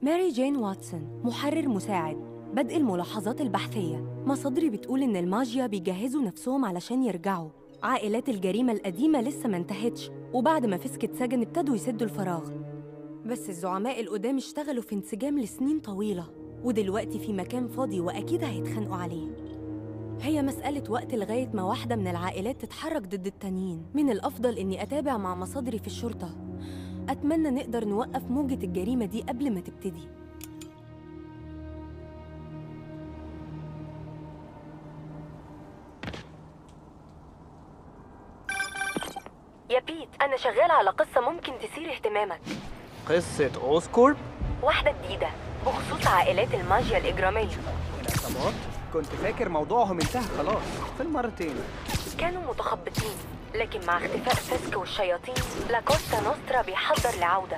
ماري جين واتسون محرر مساعد بدء الملاحظات البحثية مصادري بتقول إن الماجيا بيجهزوا نفسهم علشان يرجعوا عائلات الجريمة القديمة لسه ما انتهتش وبعد ما فيسك اتسجن ابتدوا يسدوا الفراغ بس الزعماء القدام اشتغلوا في انسجام لسنين طويلة ودلوقتي في مكان فاضي وأكيد هيتخانقوا عليه هي مسألة وقت لغاية ما واحدة من العائلات تتحرك ضد التانيين من الأفضل إني أتابع مع مصادري في الشرطة أتمنى نقدر نوقف موجة الجريمة دي قبل ما تبتدي يا بيت أنا شغالة على قصة ممكن تثير اهتمامك قصة أوسكورب واحدة جديدة بخصوص عائلات الماجيا الإجرامية العصابات كنت فاكر موضوعهم انتهى خلاص في المرتين كانوا متخبطين لكن مع اختفاء فيسك والشياطين لاكوستا نوسترا بيحضر لعودة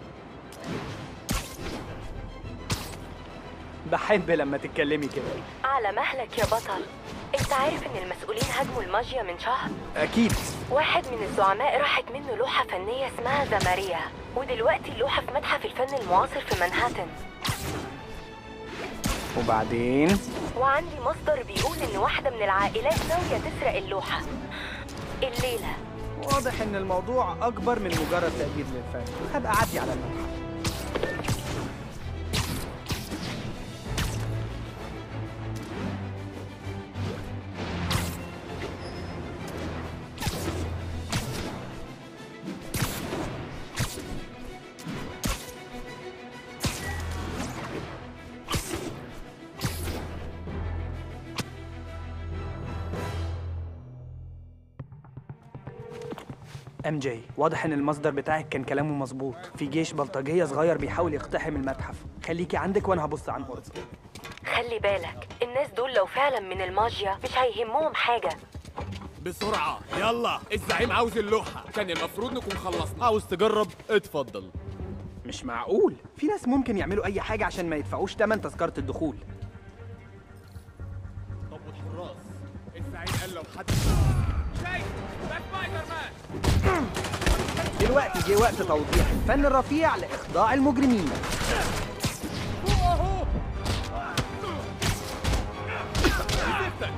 بحب لما تتكلمي كده على مهلك يا بطل انت عارف ان المسؤولين هاجموا الماجيا من شهر أكيد واحد من الزعماء راحت منه لوحة فنية اسمها زماريا ودلوقتي اللوحة في متحف الفن المعاصر في منهاتن وبعدين وعندي مصدر بيقول ان واحدة من العائلات ناوية تسرق اللوحة الليلة واضح إن الموضوع أكبر من مجرد تقدير للفن هبقى أعدي على المتحف ام جي واضح ان المصدر بتاعك كان كلامه مظبوط في جيش بلطجيه صغير بيحاول يقتحم المتحف خليكي عندك وانا هبص عن قرب خلي بالك الناس دول لو فعلا من الماجيا مش هيهمهم حاجة بسرعة يلا الزعيم عاوز اللوحة كان المفروض نكون خلصنا عاوز تجرب اتفضل مش معقول في ناس ممكن يعملوا اي حاجه عشان ما يدفعوش تمن تذكره الدخول طب والحراس الزعيم قال لو حد شايف ده سبايدر مان دلوقتي جه وقت توضيح الفن الرفيع لاخضاع المجرمين هو اهو زفتك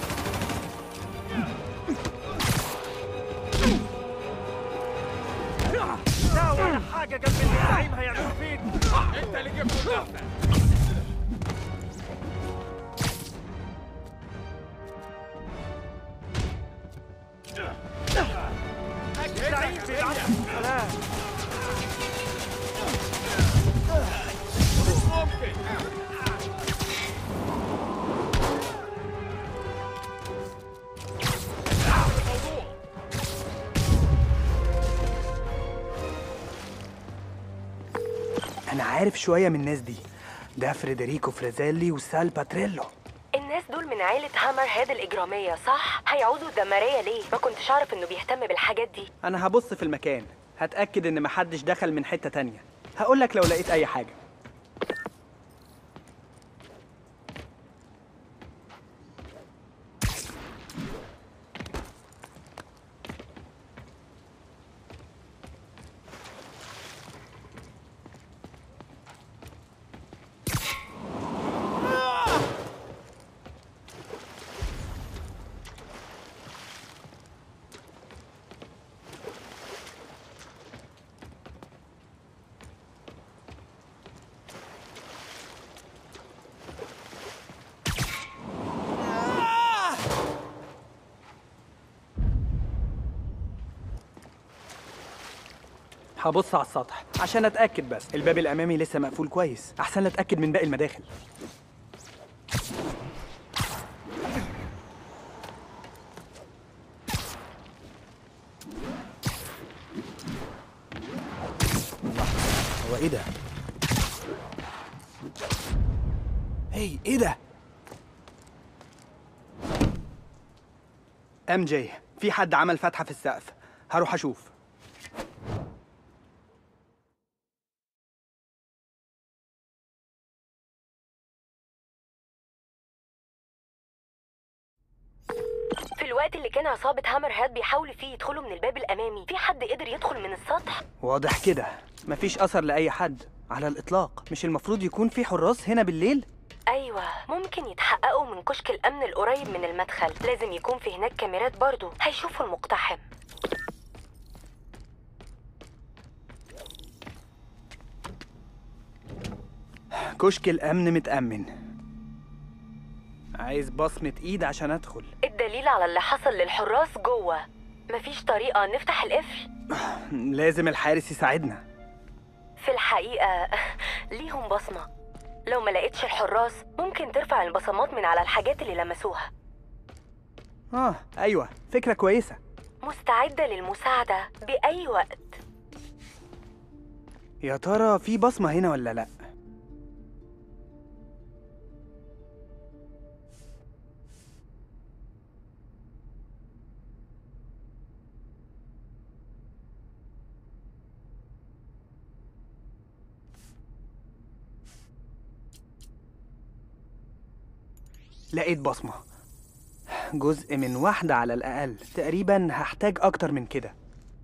لا ولا حاجة جنب اللي الزعيم هيعملوا فيك انت اللي جبته لنفسك الزعيم بيلعب سلام مش ممكن الموضوع انا عارف شويه من الناس دي ده فريدريكو فريزيلي وسال باتريلو الناس دول من عيلة هامر هيد الإجرامية صح؟ هيعوزوا الدمارية ليه؟ ما كنتش أعرف إنه بيهتم بالحاجات دي انا هبص في المكان هتاكد ان محدش دخل من حته تانية هقولك لو لقيت اي حاجه هبص على السطح عشان اتاكد بس الباب الامامي لسه مقفول كويس احسن اتاكد من باقي المداخل هو ايه ده هي ايه ده ام جي في حد عمل فتحه في السقف هروح اشوف في الوقت اللي كان عصابة هامر هاد بيحاولوا فيه يدخلوا من الباب الأمامي في حد قدر يدخل من السطح؟ واضح كده مفيش اثر لاي حد على الإطلاق مش المفروض يكون في حراس هنا بالليل؟ أيوة ممكن يتحققوا من كشك الأمن القريب من المدخل لازم يكون في هناك كاميرات برضو هيشوفوا المقتحم كشك الأمن متأمن عايز بصمة إيد عشان أدخل الدليل على اللي حصل للحراس جوه مفيش طريقة نفتح القفل لازم الحارس يساعدنا في الحقيقة ليهم بصمة لو ما لقيتش الحراس ممكن ترفع البصمات من على الحاجات اللي لمسوها آه أيوة فكرة كويسة مستعدة للمساعدة بأي وقت يا ترى في بصمة هنا ولا لأ؟ لقيت بصمة جزء من واحدة على الأقل تقريبا هحتاج أكتر من كده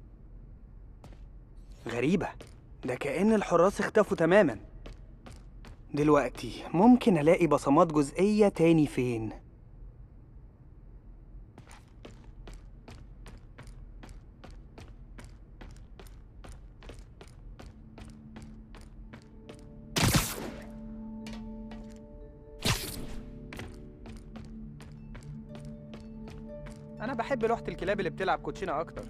غريبة ده كأن الحراس اختفوا تماما دلوقتي ممكن ألاقي بصمات جزئية تاني فين؟ أنا بحب لوحة الكلاب اللي بتلعب كوتشينة أكتر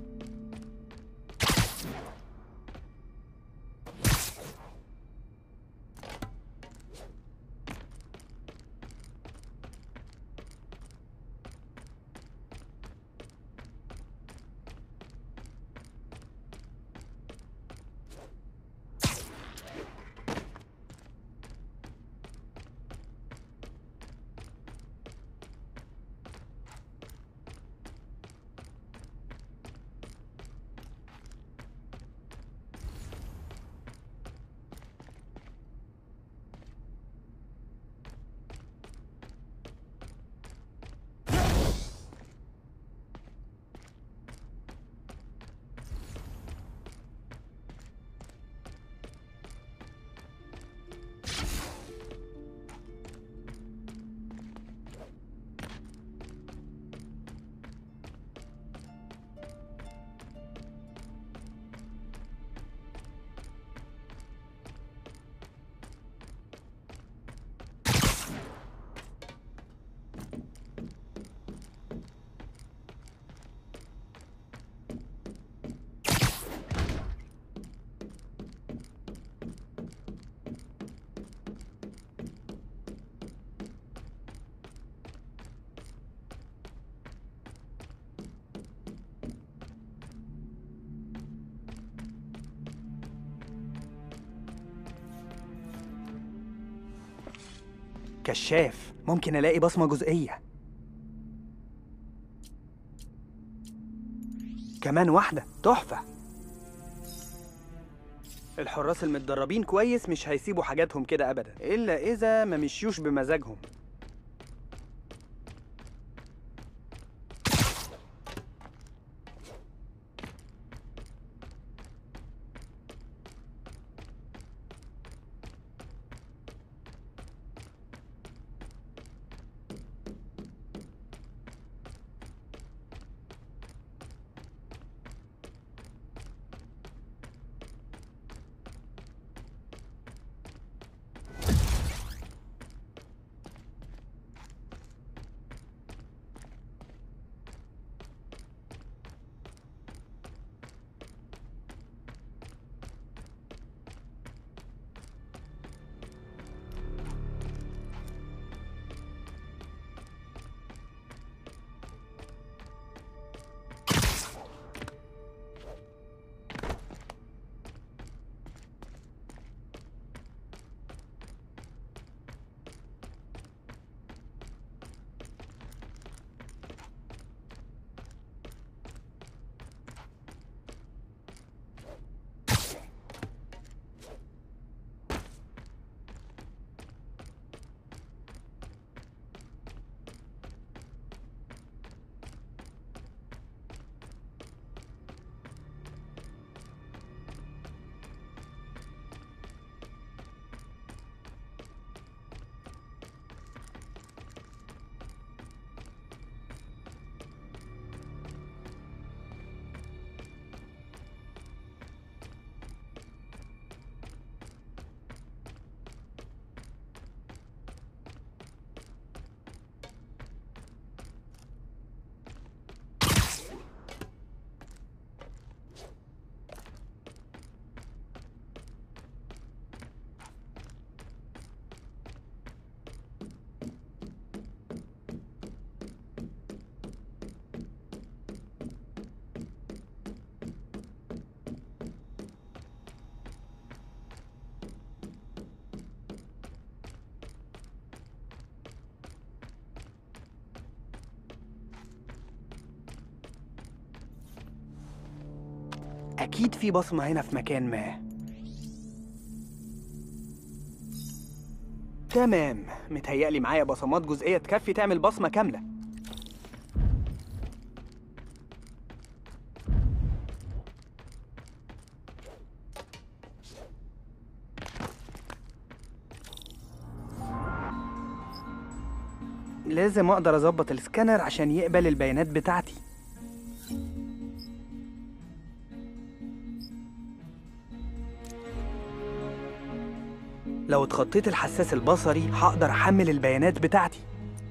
كشاف ممكن ألاقي بصمة جزئية كمان واحدة تحفة الحراس المتدربين كويس مش هيسيبوا حاجاتهم كده أبدا إلا إذا ما مشيوش بمزاجهم أكيد في بصمة هنا في مكان ما تمام متهيألي معايا بصمات جزئية تكفي تعمل بصمة كاملة لازم أقدر أظبط السكانر عشان يقبل البيانات بتاعتي لو اتخطيت الحساس البصري هقدر أحمل البيانات بتاعتي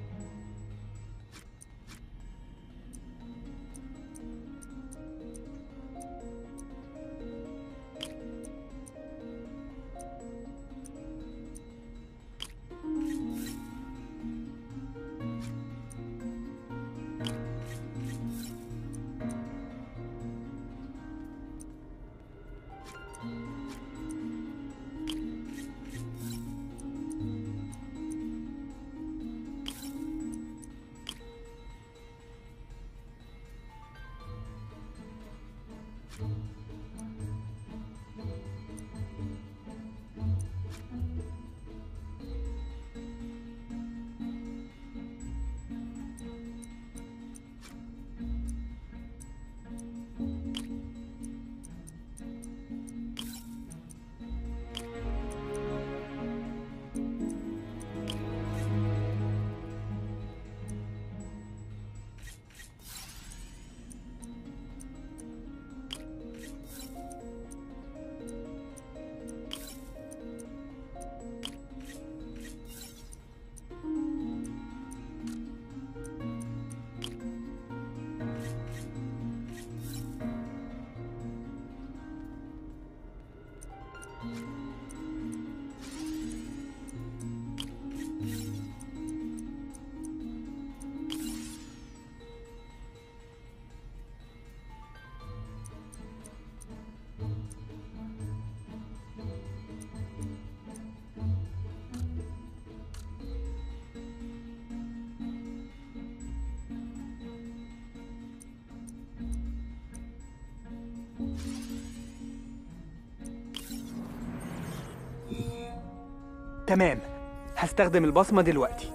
تمام هستخدم البصمة دلوقتي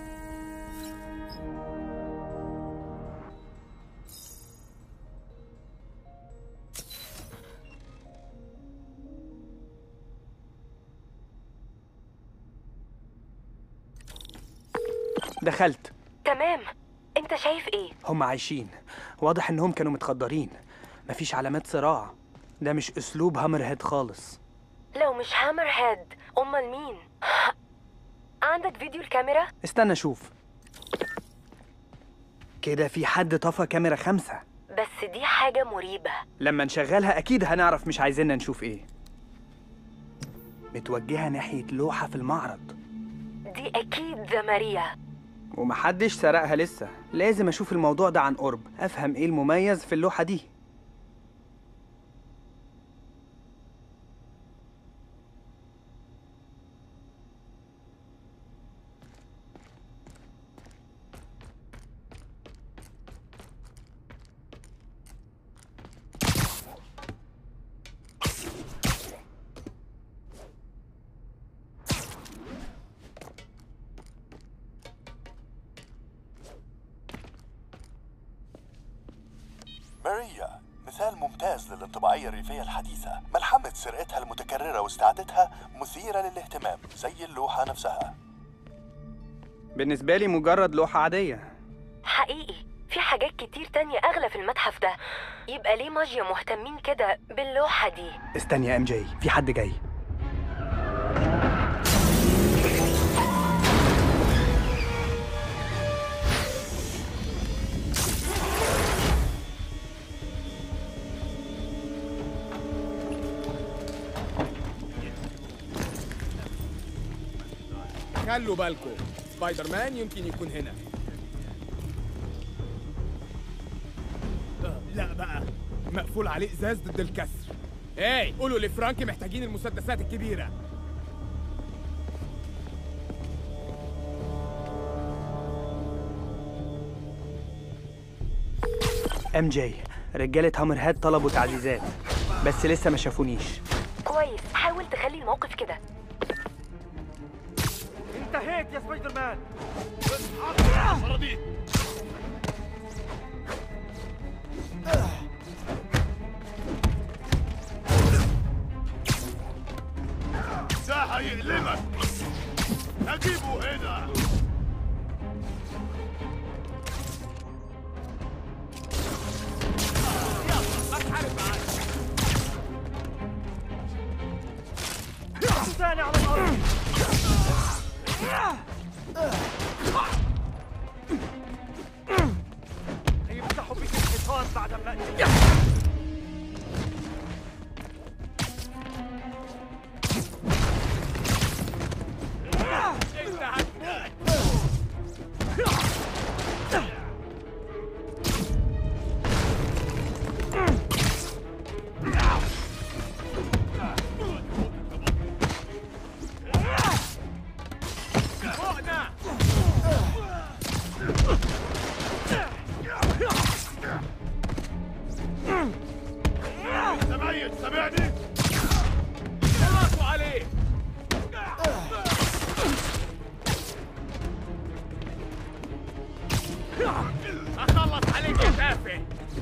دخلت تمام انت شايف ايه هم عايشين واضح انهم كانوا متخدرين مفيش علامات صراع ده مش اسلوب هامر هيد خالص لو مش هامر هيد امال مين عندك فيديو الكاميرا استنى اشوف كده في حد طفى كاميرا خمسة بس دي حاجة مريبة لما نشغلها أكيد هنعرف مش عايزيننا نشوف إيه متوجهة ناحية لوحة في المعرض دي اكيد ذا ماريا ومحدش سرقها لسه لازم أشوف الموضوع ده عن قرب أفهم إيه المميز في اللوحة دي ماريا مثال ممتاز للانطباعية الريفية الحديثة ملحمة سرقتها المتكررة واستعادتها مثيرة للاهتمام زي اللوحة نفسها بالنسبة لي مجرد لوحة عادية حقيقي في حاجات كتير تانية أغلى في المتحف ده يبقى ليه ماجيا مهتمين كده باللوحة دي استني يا ام جي في حد جاي خلوا بالكم سبايدر مان يمكن يكون هنا آه، لا بقى مقفول عليه ازاز ضد الكسر ايه قولوا لفرانك محتاجين المسدسات الكبيره ام جي رجالة هامر هاد طلبوا تعزيزات بس لسه ما شافونيش كويس حاول تخلي الموقف كده انتهيت يا سبايدر مان فرضي ده هيألمك هجيبه هنا ثاني على الارض يفتحوا بك الحيطان بعد ما انت ميت سامعني خلصوا عليه اخلص عليك يا تافه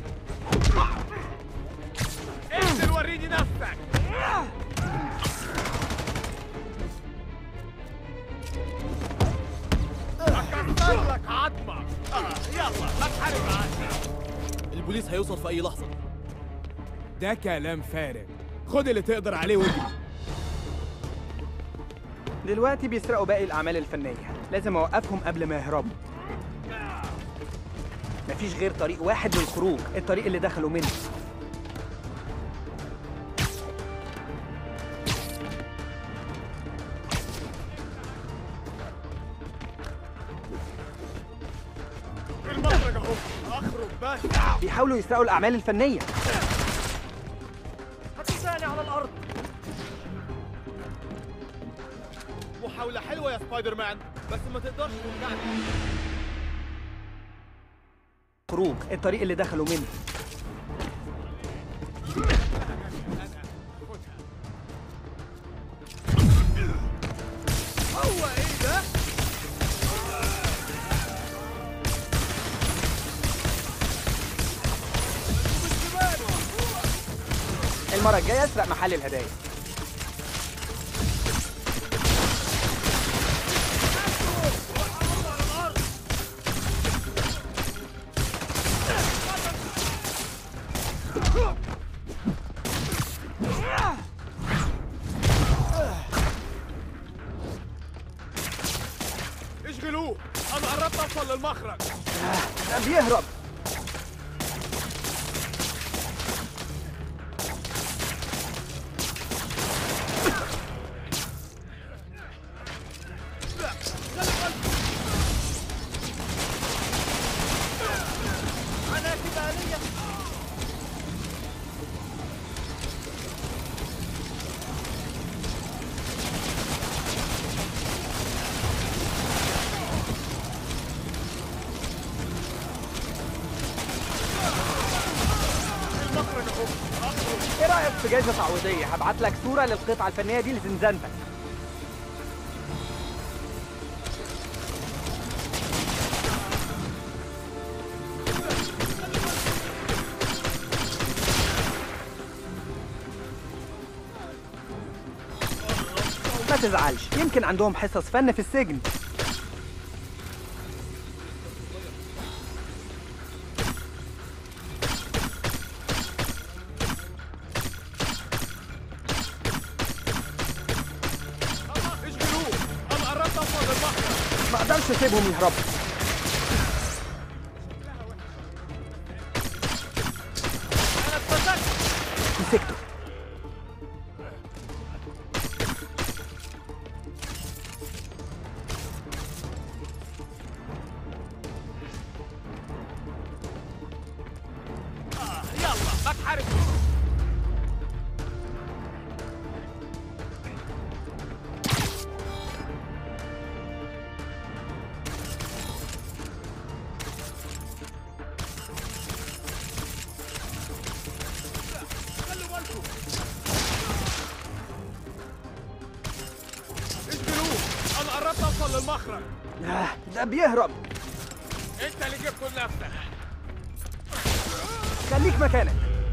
انزل وريني نفسك اكسر لك عظمك آه، يلا اتحرك معاك البوليس هيوصل في اي لحظه ده كلام فارغ خد اللي تقدر عليه واجري دلوقتي بيسرقوا باقي الأعمال الفنية لازم أوقفهم قبل ما يهربوا مفيش غير طريق واحد للخروج الطريق اللي دخلوا منه المخرج اهو اخرج بس بيحاولوا يسرقوا الأعمال الفنية ثاني على الارض محاولة حلوة يا سبايدر مان بس ما تقدرش توجعني خروج الطريق اللي دخلوا منه هو ايه ده؟ المرة الجاية أسرق محل الهدايا اشغلوه انا قربت اوصل للمخرج ده بيهرب انا كفالية ايه رأيك في جايزة تعويضية هبعت لك صورة للقطعة الفنية دي لزنزانتك ما تزعلش يمكن عندهم حصص فن في السجن اشغلوه انا قربت اوصل للمخرج ما اقدرش اسيبهم يهربوا انا اتمسكت مسكته يلا اتحرك نوصل للمخرج آه ده بيهرب انت اللي جبته لنفسك خليك مكانك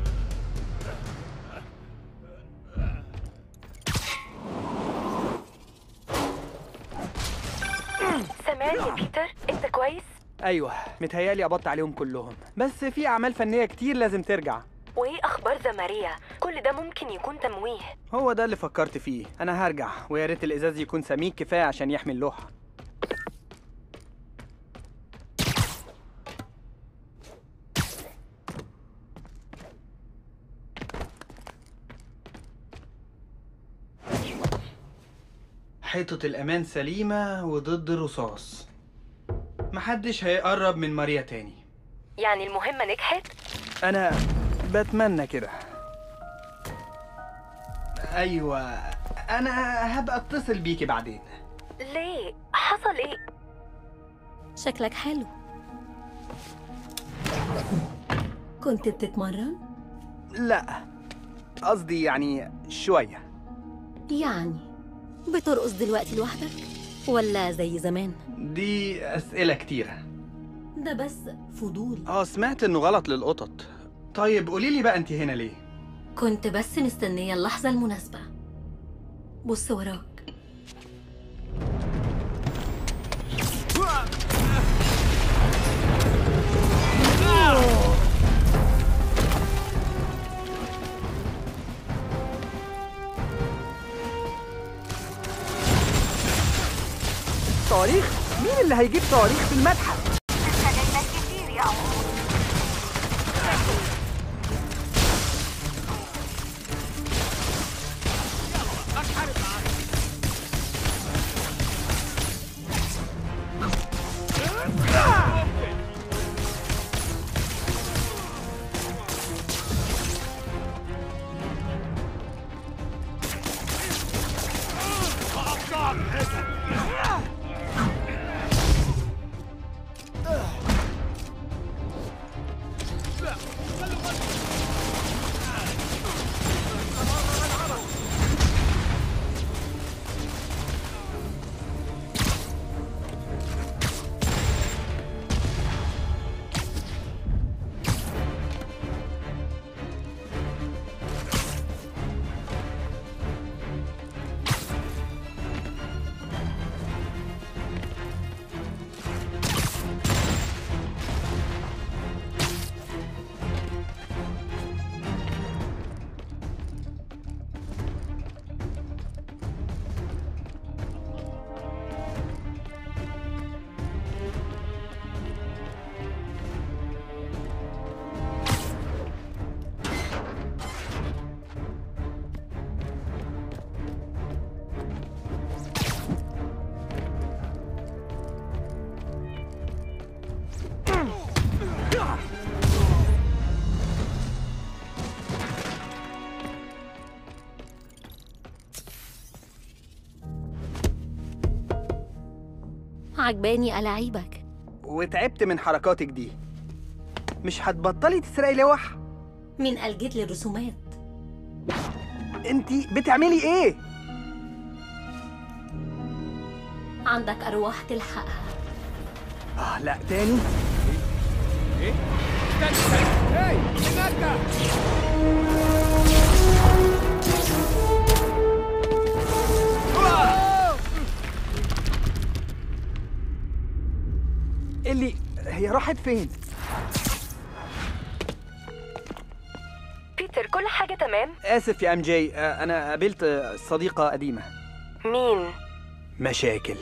سامعني يا بيتر انت كويس ايوه متهيالي قبضت عليهم كلهم بس في اعمال فنيه كتير لازم ترجع وايه اخبار زماريا كل ده ممكن يكون تمويه هو ده اللي فكرت فيه انا هرجع ويا ريت الازاز يكون سميك كفايه عشان يحمي اللوحه حيطة الأمان سليمة وضد الرصاص محدش هيقرب من ماريا تاني يعني المهمه نجحت أنا بتمنى كده أيوة أنا هبقى أتصل بيكي بعدين ليه حصل ايه شكلك حلو كنت بتتمرن؟ لا قصدي يعني شوية يعني بترقص دلوقتي لوحدك؟ ولا زي زمان؟ دي أسئلة كتيرة ده بس فضول اه سمعت إنه غلط للقطط طيب قوليلي بقى أنت هنا ليه؟ كنت بس مستنية اللحظة المناسبة بص وراك صواريخ؟ مين اللي هيجيب صواريخ في المتحف؟ عجباني ألاعيبك وتعبت من حركاتك دي مش هتبطلي تسرقي لوح؟ من ألجيت للرسومات انت بتعملي ايه؟ عندك أرواح تلحقها اه لا تاني ايه استنى استنى هاي هناك اللي هي راحت فين؟ بيتر كل حاجه تمام اسف يا ام جي آه، انا قابلت آه، صديقة قديمة مين مشاكل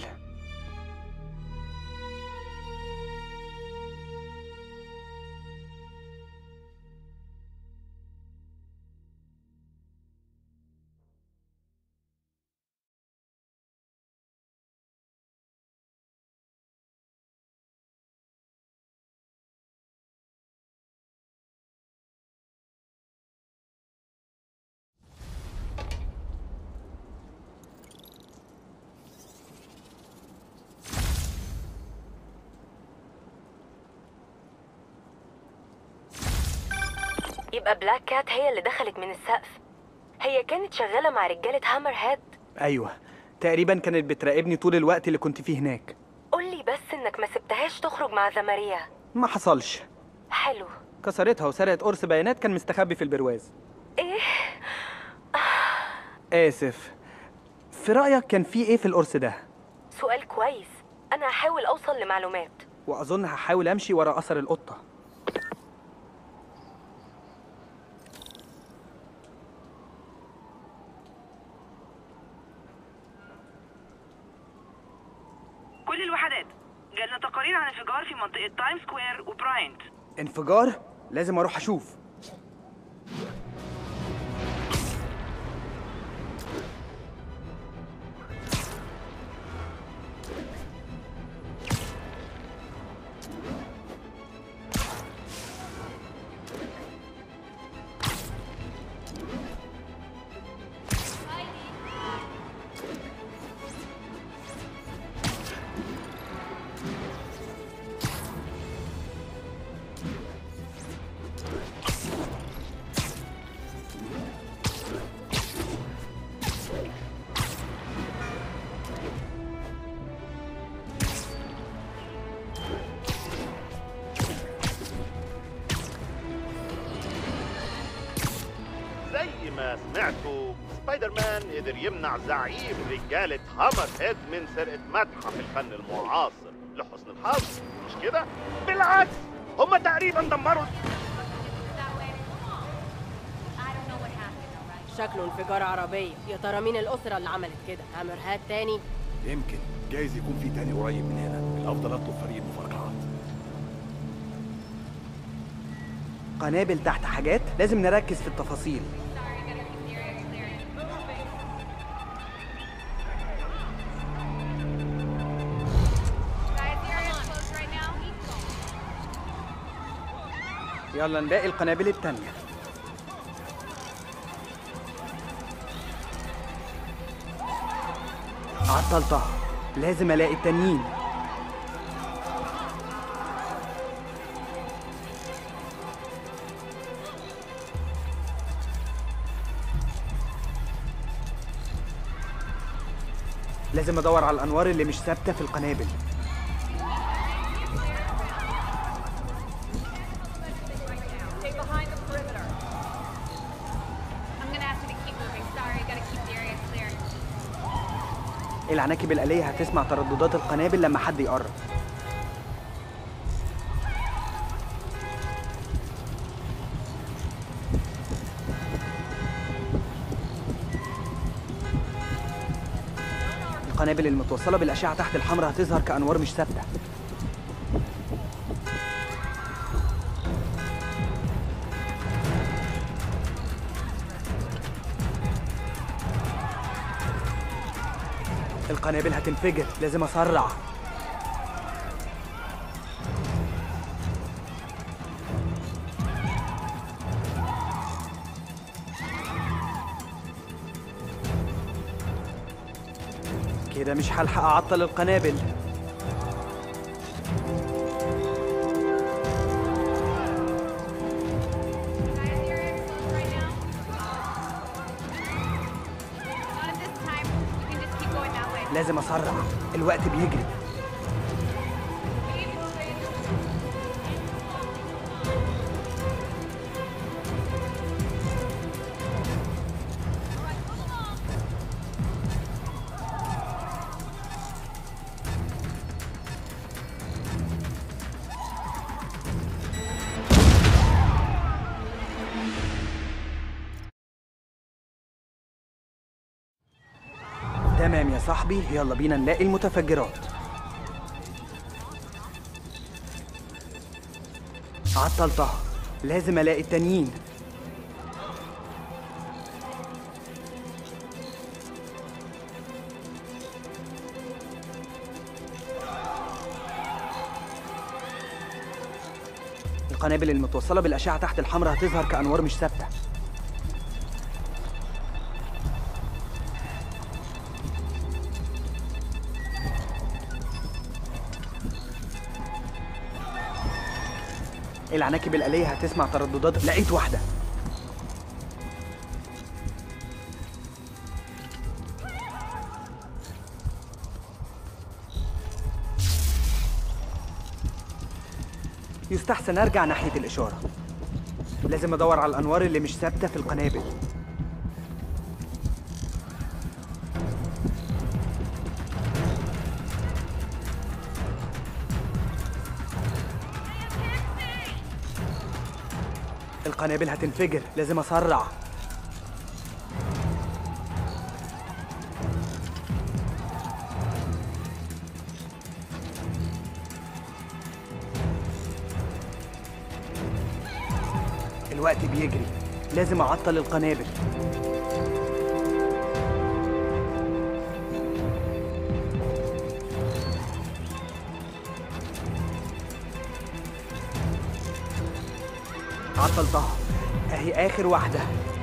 يبقى بلاك كات هي اللي دخلت من السقف هي كانت شغاله مع رجاله هامر هيد ايوه تقريبا كانت بتراقبني طول الوقت اللي كنت فيه هناك قولي بس إنك ما سبتهاش تخرج مع زماريا ما حصلش حلو كسرتها وسرقت قرص بيانات كان مستخبي في البرواز إيه؟ آسف في رأيك كان في إيه في القرص ده؟ سؤال كويس أنا هحاول أوصل لمعلومات وأظن هحاول أمشي ورا أثر القطة كل الوحدات جالنا تقارير عن انفجار في منطقة تايم سكوير وبراينت انفجار؟ لازم أروح أشوف زي ما سمعتوا سبايدر مان قدر يمنع زعيم رجالة هامر هيد من سرقة متحف الفن المعاصر لحسن الحظ مش كده؟ بالعكس هم تقريبا دمروا شكله انفجار عربية يا ترى مين الأسرة اللي عملت كده هامر هات تاني يمكن جايز يكون في تاني قريب من هنا الافضل اطلب فريق مفرقعات قنابل تحت حاجات لازم نركز في التفاصيل يلا نلاقي القنابل التانية عطلتها لازم الاقي التانيين لازم ادور على الانوار اللي مش ثابته في القنابل Stay behind the perimeter. I'm gonna ask you to keep moving. Sorry, I gotta keep the area clear. العناكب الآلية هتسمع ترددات القنابل لما حد يقرب القنابل المتوصلة بالأشعة تحت الحمراء هتظهر كأنوار مش ثابتة القنابل هتنفجر لازم أسرع كده مش هلحق أعطل القنابل Not at this time. You can just keep going that way. لازم أسرع الوقت بيجري تمام يا صاحبي يلا بينا نلاقي المتفجرات عطلتها لازم الاقي التانيين القنابل المتوصلة بالأشعة تحت الحمراء هتظهر كأنوار مش ثابتة العناكب الآلية هتسمع ترددات لقيت واحدة يستحسن ارجع ناحيه الاشاره لازم ادور على الانوار اللي مش ثابته في القنابل القنابل هتنفجر لازم اسرع الوقت بيجري لازم اعطل القنابل عطلتها اهي اخر واحده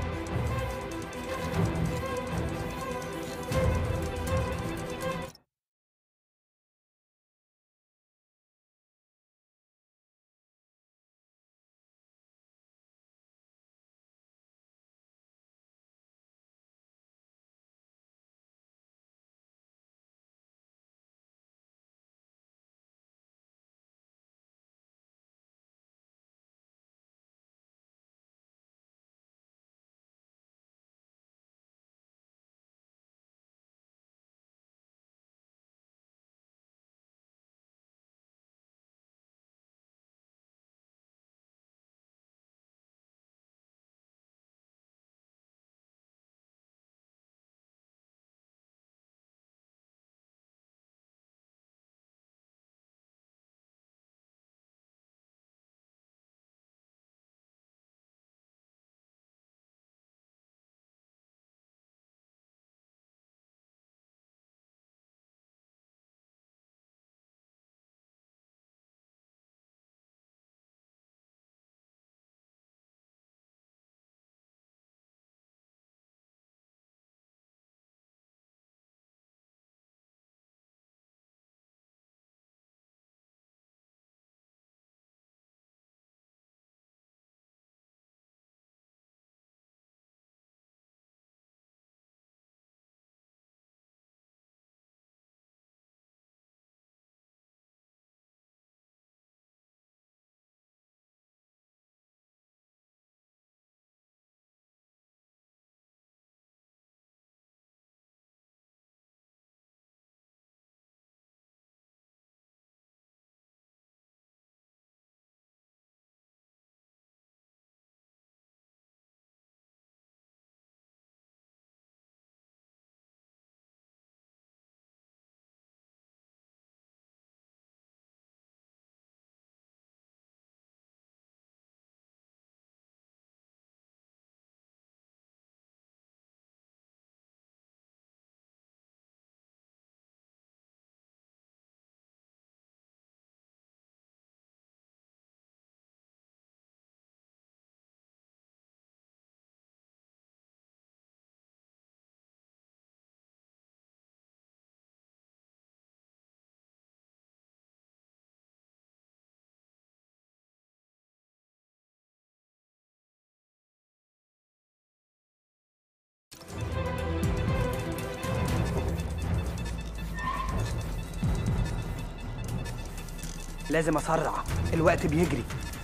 لازم اسرع الوقت بيجري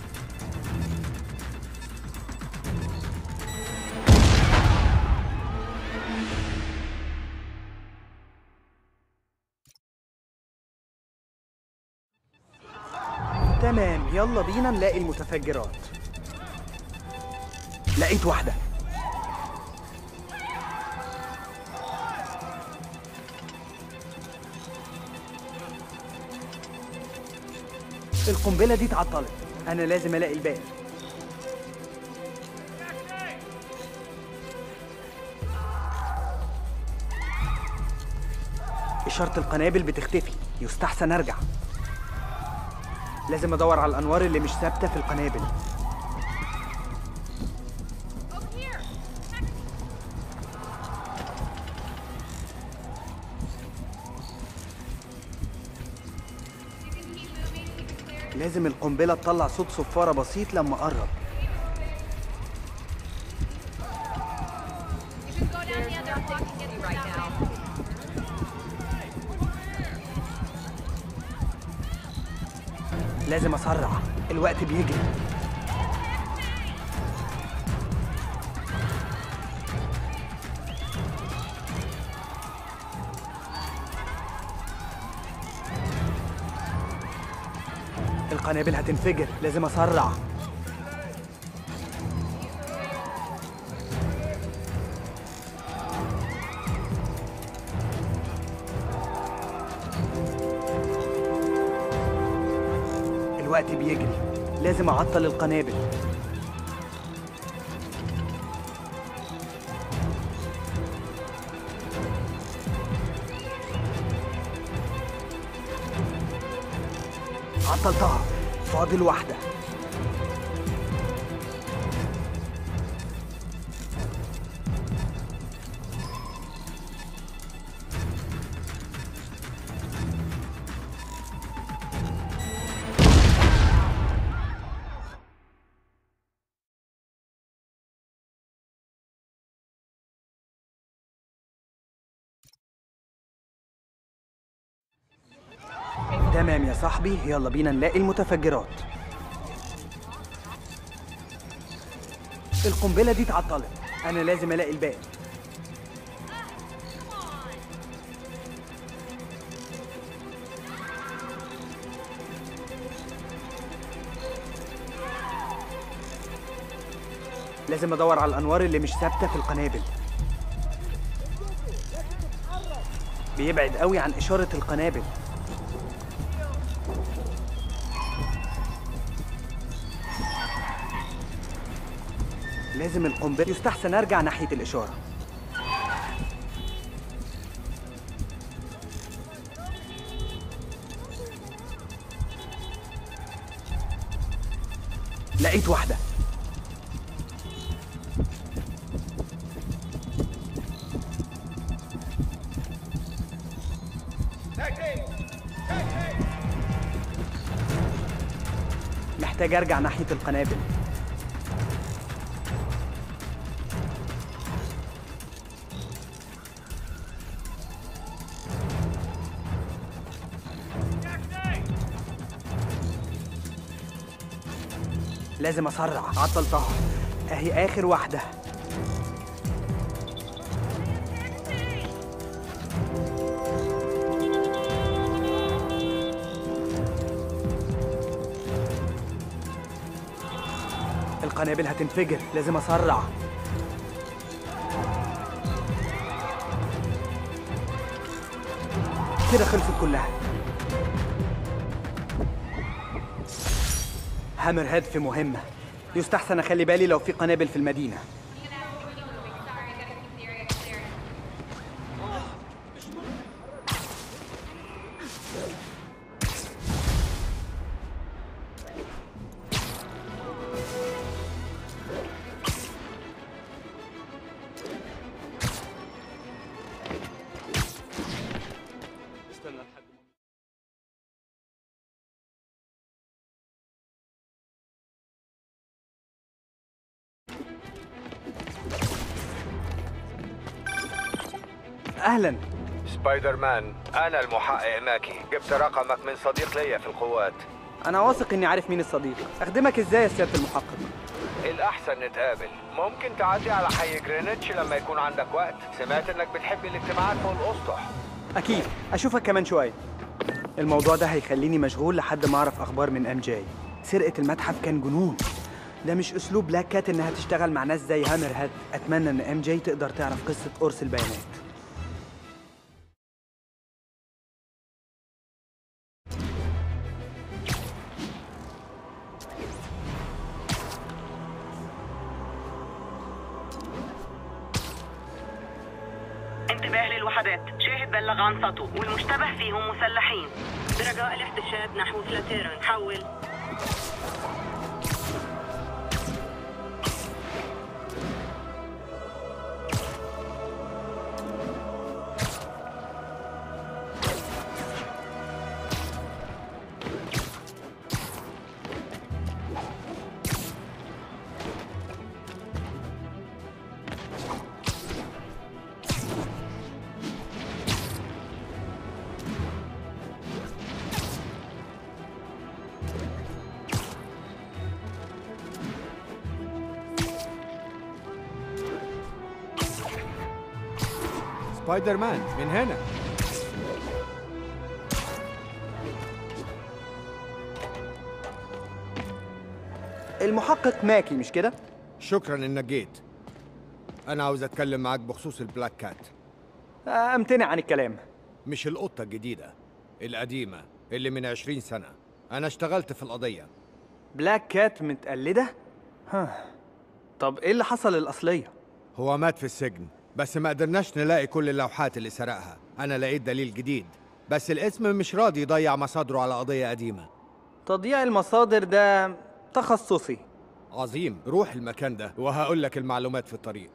تمام يلا بينا نلاقي المتفجرات لقيت واحدة القنبلة دي اتعطلت أنا لازم ألاقي الباقي إشارة القنابل بتختفي يستحسن أرجع لازم أدور على الأنوار اللي مش ثابتة في القنابل لازم القنبلة تطلع صوت صفارة بسيط لما أقرب Just go down the other block and get the right now. لازم اسرع الوقت بيجري القنابل هتنفجر لازم اسرع الوقت بيجري لازم اعطل القنابل عطلتها فاضل واحدة تمام يا صاحبي يلا بينا نلاقي المتفجرات القنبلة دي اتعطلت أنا لازم ألاقي الباقي لازم أدور على الأنوار اللي مش ثابتة في القنابل بيبعد قوي عن إشارة القنابل لازم القنبلة يستحسن أرجع ناحية الإشارة لقيت واحدة محتاج أرجع ناحية القنابل لازم اسرع عطلتها اهي اخر واحده القنابل هتنفجر لازم اسرع كده خلصت كلها هامر هيد في مهمة يستحسن أخلي بالي لو في قنابل في المدينة استنى لحد ما أهلا سبايدر مان أنا المحقق ماكي جبت رقمك من صديق ليا في القوات أنا واثق إني عارف مين الصديق أخدمك إزاي يا سيادة المحقق الأحسن نتقابل ممكن تعدي على حي جرينتش لما يكون عندك وقت سمعت إنك بتحب الاجتماعات فوق الأسطح أكيد أشوفك كمان شوية الموضوع ده هيخليني مشغول لحد ما أعرف أخبار من أم جاي سرقة المتحف كان جنون ده مش أسلوب بلاك كات إنها تشتغل مع ناس زي هامر هاد أتمنى إن أم جاي تقدر تعرف قصة قرص البيانات انتباه للوحدات شاهد بلغ عن سطو والمشتبه فيهم مسلحين برجاء الاحتشاد نحو فلاتيرن حول سبايدر مان من هنا المحقق ماكي مش كده؟ شكرا انك جيت انا عاوز اتكلم معاك بخصوص البلاك كات امتنع عن الكلام مش القطة الجديدة القديمة اللي من عشرين سنة أنا اشتغلت في القضية بلاك كات متقلدة؟ ها طب ايه اللي حصل الأصلية؟ هو مات في السجن بس ما قدرناش نلاقي كل اللوحات اللي سرقها أنا لقيت دليل جديد بس الاسم مش راضي يضيع مصادره على قضية قديمة تضييع المصادر ده تخصصي عظيم روح المكان ده وهقول لك المعلومات في الطريق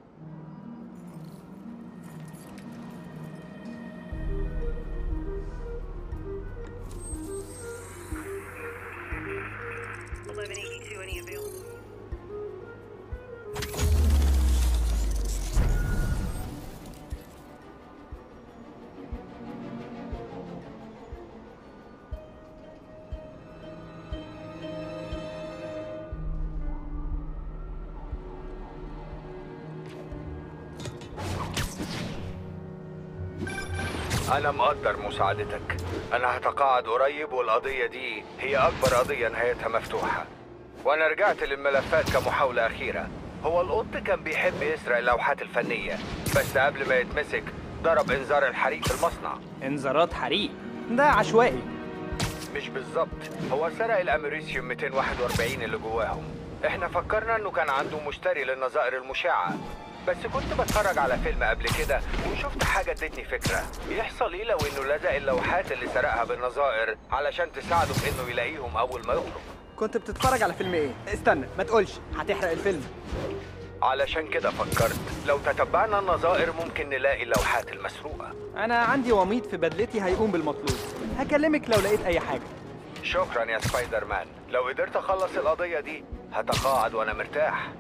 أنا مقدر مساعدتك أنا هتقاعد قريب والقضية دي هي أكبر قضية نهايتها مفتوحة وأنا رجعت للملفات كمحاولة أخيرة هو القط كان بيحب يسرق اللوحات الفنية بس قبل ما يتمسك ضرب إنذار الحريق في المصنع انذارات حريق ده عشوائي مش بالظبط هو سرق الأمريسيوم 241 اللي جواهم احنا فكرنا انه كان عنده مشتري للنظائر المشعة بس كنت بتفرج على فيلم قبل كده وشفت حاجة ادتني فكرة يحصل ايه لو انه لزق اللوحات اللي سرقها بالنظائر علشان تساعده في انه يلاقيهم اول ما يخرج كنت بتتفرج على فيلم ايه؟ استنى ما تقولش هتحرق الفيلم علشان كده فكرت لو تتبعنا النظائر ممكن نلاقي اللوحات المسروقة انا عندي وميض في بدلتي هيقوم بالمطلوب هكلمك لو لقيت اي حاجة شكرا يا سبايدر مان لو قدرت اخلص القضية دي هتقاعد وانا مرتاح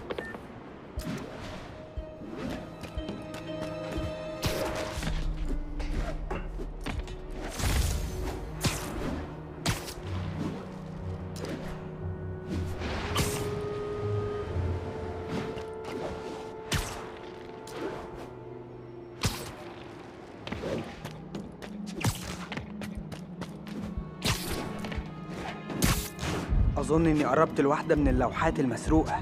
أظن إني قربت لواحدة من اللوحات المسروقة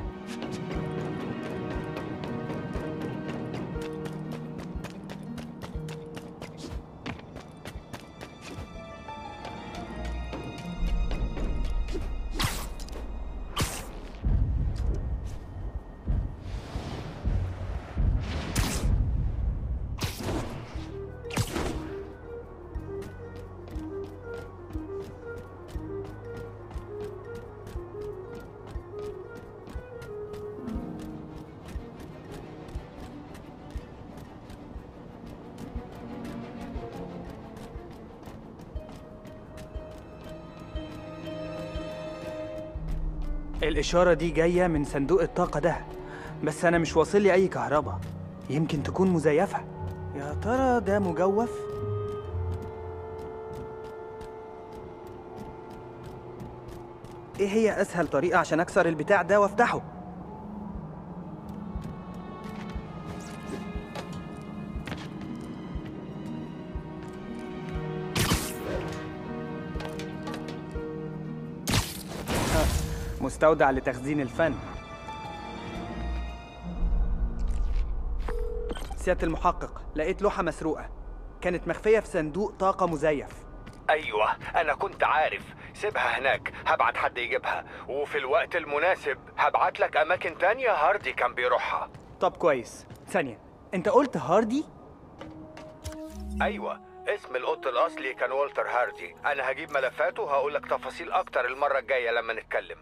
الإشارة دي جاية من صندوق الطاقة ده بس أنا مش واصل لي أي كهرباء يمكن تكون مزيفة يا ترى ده مجوف؟ إيه هي أسهل طريقة عشان أكسر البتاع ده وأفتحه؟ مستودع لتخزين الفن سيادة المحقق لقيت لوحة مسروقة كانت مخفية في صندوق طاقة مزيف ايوه انا كنت عارف سيبها هناك هبعت حد يجيبها وفي الوقت المناسب هبعت لك اماكن تانية هاردي كان بيروحها طب كويس ثانية انت قلت هاردي؟ ايوه اسم القط الاصلي كان والتر هاردي انا هجيب ملفاته وهقول لك تفاصيل اكتر المرة الجاية لما نتكلم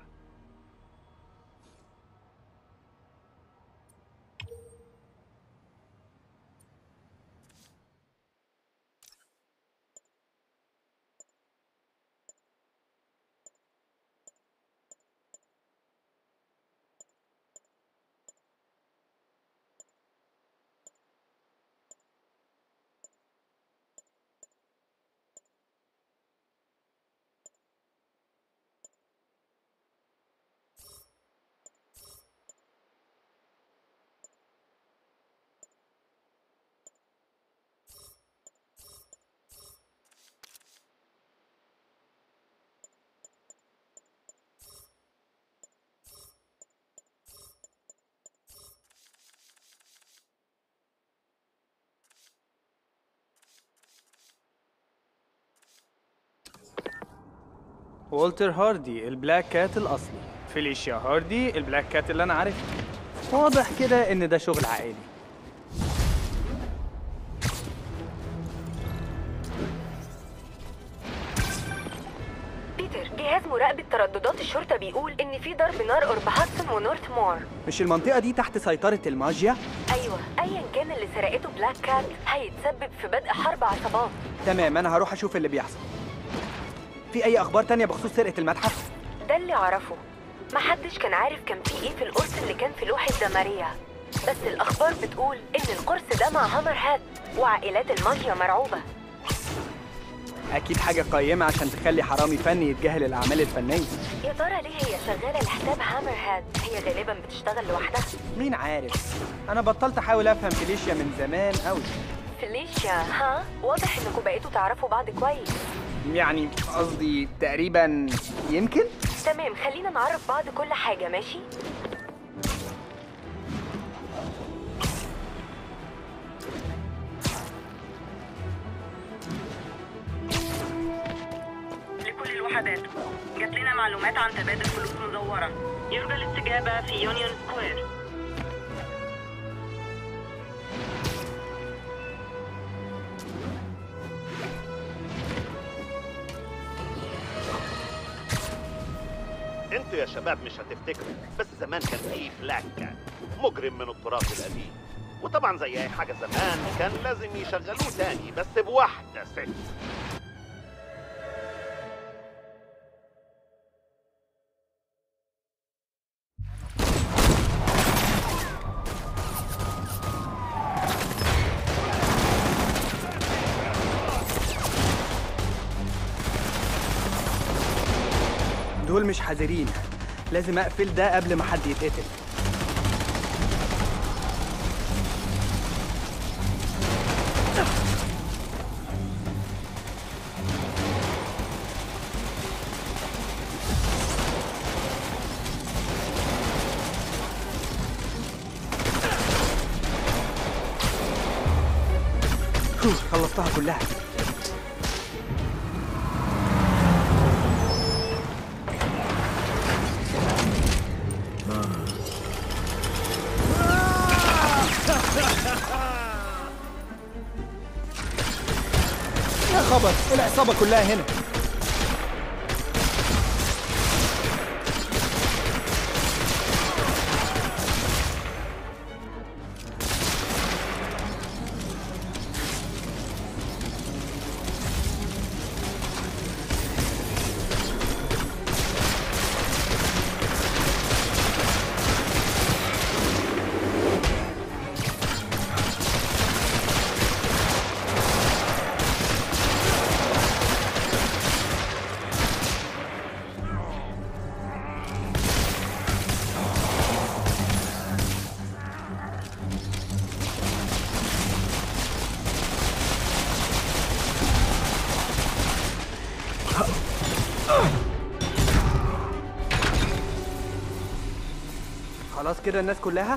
والتر هاردي البلاك كات الأصلي فيليشيا هاردي البلاك كات اللي أنا عارفها واضح كده إن ده شغل عائلي بيتر جهاز مراقبة ترددات الشرطة بيقول إن في ضرب نار قرب هاتسون ونورث مور مش المنطقة دي تحت سيطرة الماجيا؟ أيوة أيا كان اللي سرقته بلاك كات هيتسبب في بدء حرب عصابات تمام أنا هروح أشوف اللي بيحصل في أي أخبار تانية بخصوص سرقة المتحف؟ ده اللي أعرفه محدش كان عارف كان في إيه في القرص اللي كان في لوحة دماريا بس الأخبار بتقول إن القرص ده مع هامر هات وعائلات الماجيا مرعوبة أكيد حاجة قيمة عشان تخلي حرامي فني يتجاهل الأعمال الفنية يا ترى ليه هي شغالة لحساب هامر هات هي غالبا بتشتغل لوحدها مين عارف أنا بطلت أحاول أفهم فيليشيا من زمان أوي فيليشيا ها واضح إنكم بقيتوا تعرفوا بعض كويس يعني قصدي تقريبا يمكن تمام خلينا نعرف بعض كل حاجة ماشي لكل الوحدات جات لنا معلومات عن تبادل فلوس مزورة يرجى الاستجابة في يونيون سكوير انتوا يا شباب مش هتفتكروا بس زمان كان في بلاك كات مجرم من التراث القديم وطبعا زي اي حاجه زمان كان لازم يشغلوه تاني بس بواحده ست دول مش حذرين لازم أقفل ده قبل ما حد يتقتل فو، خلصتها كلها يا خبر العصابة كلها هنا خلاص كده الناس كلها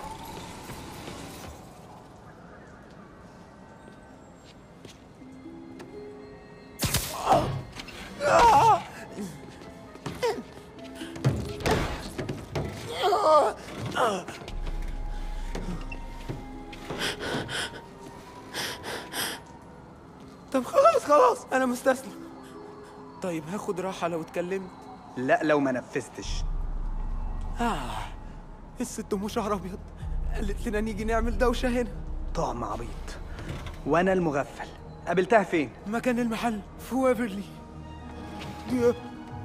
طب خلاص خلاص انا مستسلم طيب هاخد راحة لو اتكلمت لا لو ما نفذتش آه الست ام شهر ابيض قالت لنا نيجي نعمل دوشة هنا طعم عبيط وانا المغفل قابلتها فين مكان المحل في ويفرلي دي-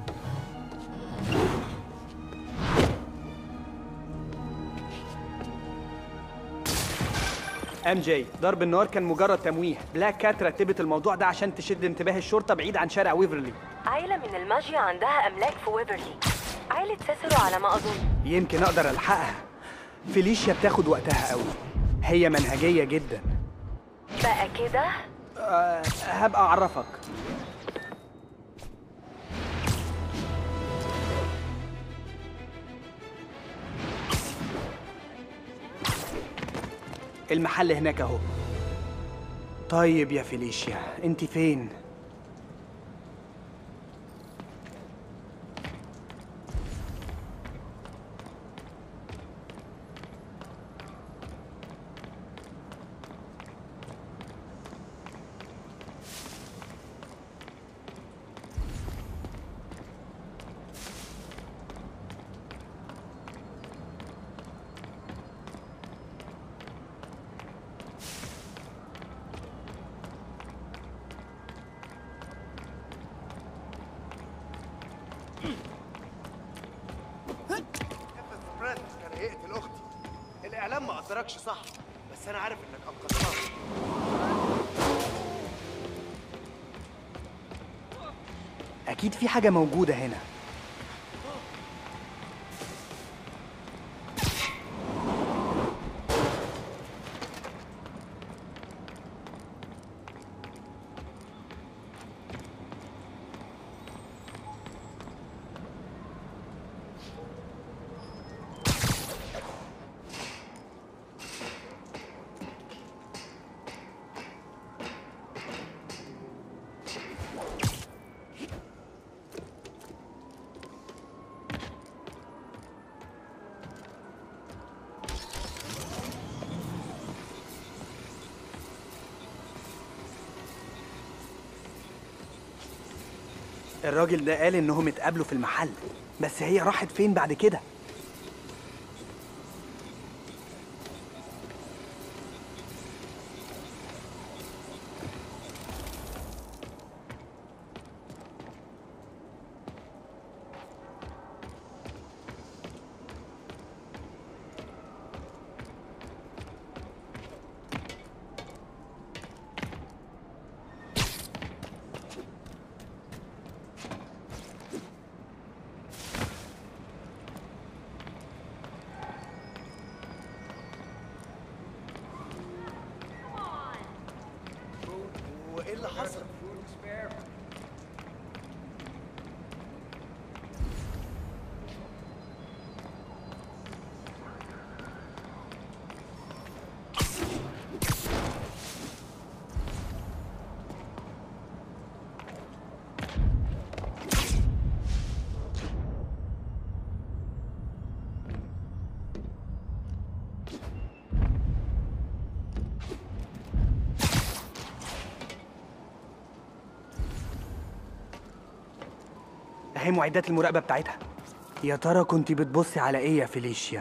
ام جي ضرب النار كان مجرد تمويه بلاك كات رتبت الموضوع ده عشان تشد انتباه الشرطه بعيد عن شارع ويفرلي عائلة من الماجيا عندها أملاك في ويفرلي عائلة سيسرو على ما أظن يمكن اقدر الحقها فيليشيا بتاخد وقتها قوي هي منهجيه جدا بقى كده أه هبقى اعرفك المحل هناك اهو طيب يا فيليشيا انت فين بتتحركش صح بس انا عارف انك انقذتها اكيد في حاجه موجوده هنا الراجل ده قال انهم اتقابلوا في المحل بس هي راحت فين بعد كده وايه اللي حصل اهي معدات المراقبه بتاعتها يا ترى كنت بتبصي على ايه يا فيليشيا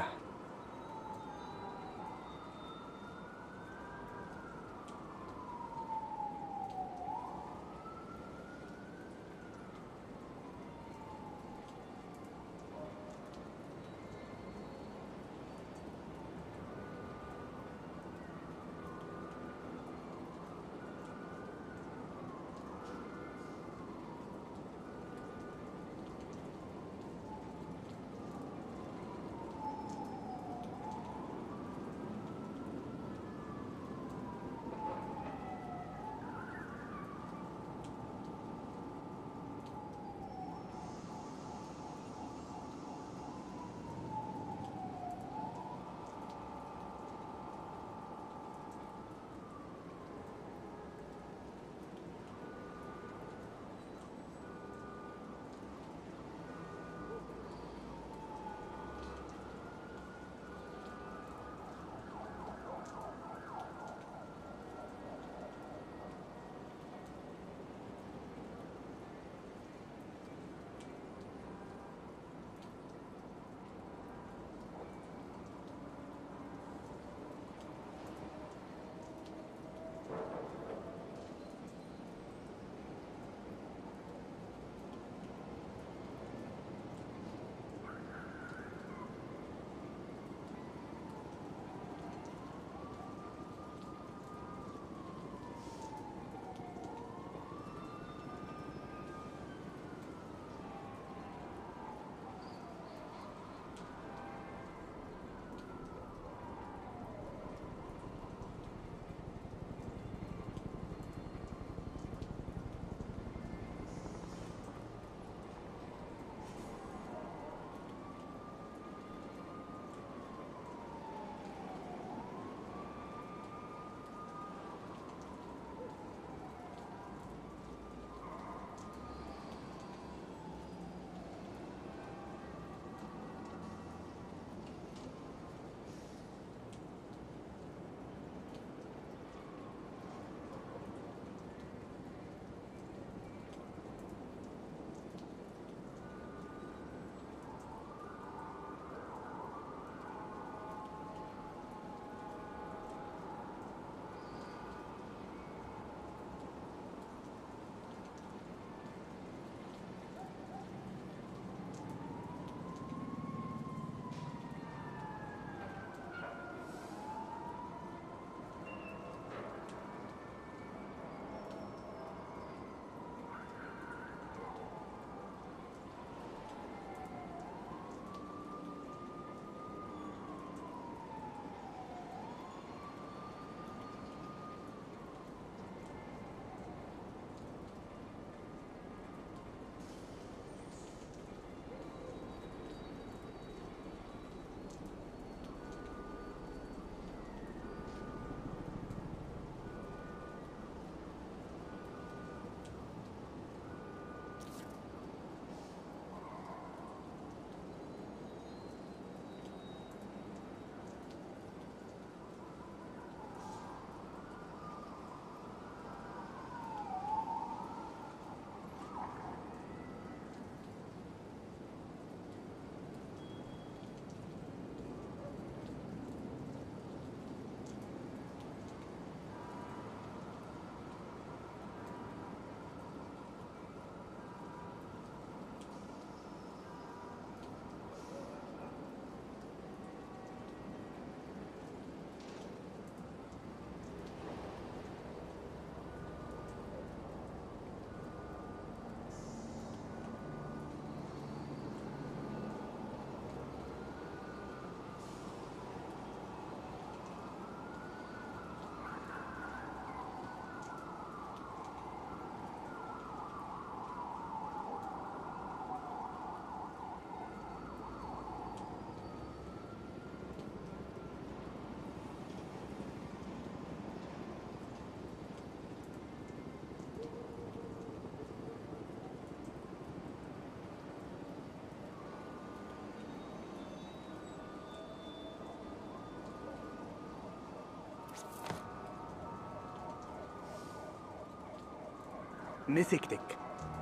مسكتك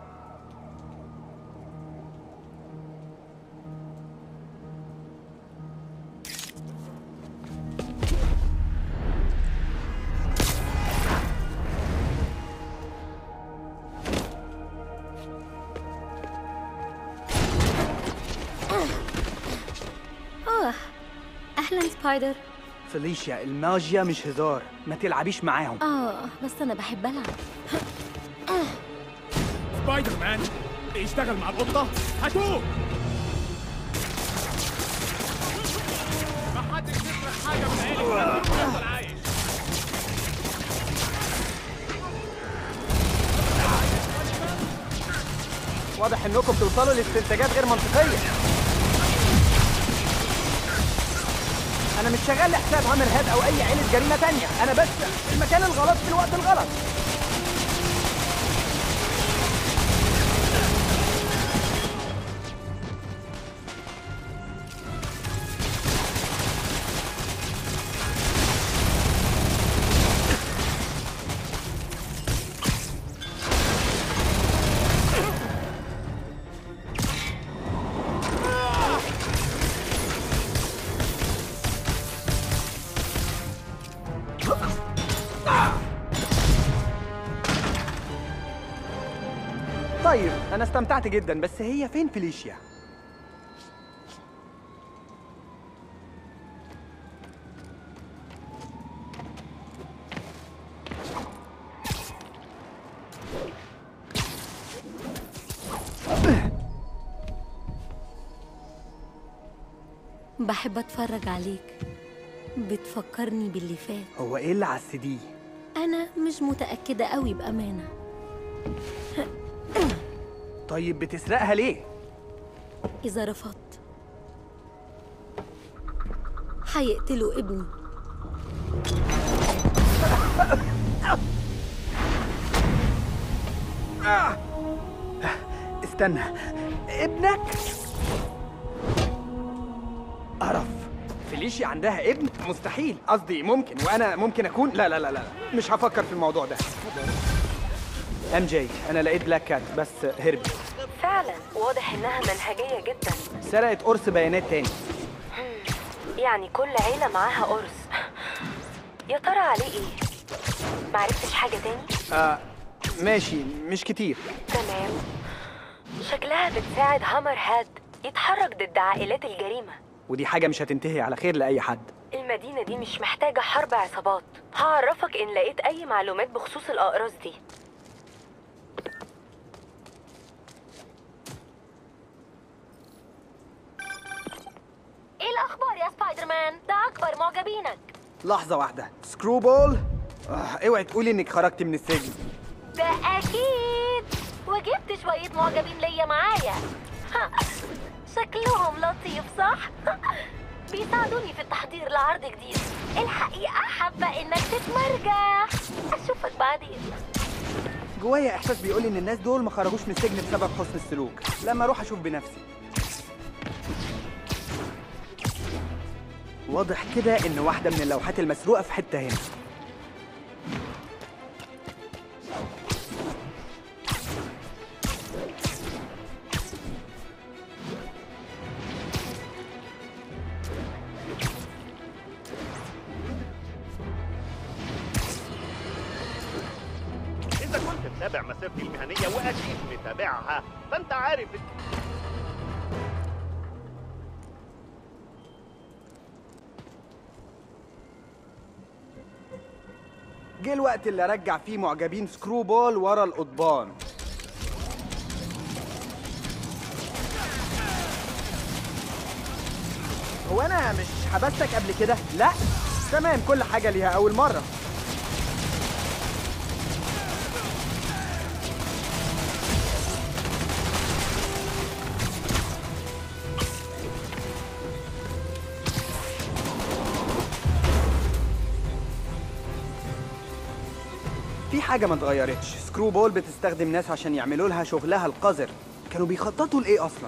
آه أهلا سبايدر فelicia الماجيا مش هزار ما تلعبيش معاهم آه بس أنا بحب ألعب سبايدر مان يشتغل مع القطة هاتوه ما حدش يسرق حاجة من عيلة ويفضل عايش واضح انكم توصلوا لاستنتاجات غير منطقيه انا مش شغال لحساب هامر هاد او اي عيله جريمه تانية انا بس في المكان الغلط في الوقت الغلط طيب انا استمتعت جدا بس هي فين فيليشيا بحب أتفرج عليك بتفكرني باللي فات هو ايه اللي على السي دي أنا مش متأكدة قوي بأمانة طيب بتسرقها ليه إذا رفضت هيقتلوا ابني استنى ابنك قرف فيليشيا عندها ابن مستحيل قصدي ممكن وانا ممكن اكون لا لا لا لا مش هفكر في الموضوع ده ام جي انا لقيت بلاك كات بس هربت فعلا واضح إنها منهجية جدا سرقت قرص بيانات تاني يعني كل عيلة معاها قرص يا ترى عليه إيه؟ معرفتش حاجة تاني؟ آه ماشي مش كتير تمام شكلها بتساعد هامر هاد يتحرك ضد عائلات الجريمة ودي حاجة مش هتنتهي على خير لأي حد المدينة دي مش محتاجة حرب عصابات هعرفك إن لقيت أي معلومات بخصوص الأقراص دي إيه الأخبار يا سبايدر مان؟ ده أكبر معجبينك لحظة واحدة سكرو بول آه اوعي تقولي انك خرجت من السجن ده أكيد وجبت شوية معجبين ليا معايا ها، شكلهم لطيف صح؟ بيساعدوني في التحضير لعرض جديد الحقيقة حابة إنك تتمرجح أشوفك بعدين جوايا احساس بيقولي ان الناس دول ما خرجوش من السجن بسبب حسن السلوك لما اروح اشوف بنفسي واضح كده ان واحدة من اللوحات المسروقة في حتة هنا إذا كنت متابع مسيرتي المهنية وأكيد متابعها فأنت عارف جه الوقت اللي ارجع فيه معجبين سكرو بول ورا القضبان هو انا مش حبستك قبل كده لا تمام كل حاجه ليها اول مره في حاجة ما اتغيرتش سكرو بول بتستخدم ناس عشان يعملوا لها شغلها القذر كانوا بيخططوا لإيه أصلا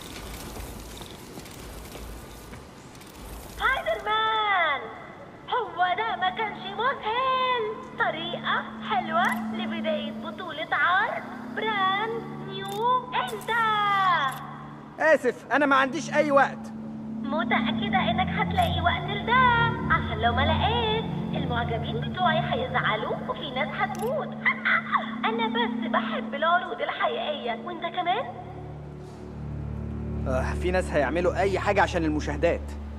سبايدر مان هو لبداية بطولة عرض براند نيو انت اسف انا ما عنديش اي وقت متأكدة انك هتلاقي وقت لده عشان لو ما لقيت المعجبين بتوعي هيزعلوا وفي ناس هتموت انا بس بحب العروض الحقيقية وانت كمان آه في ناس هيعملوا اي حاجه عشان المشاهدات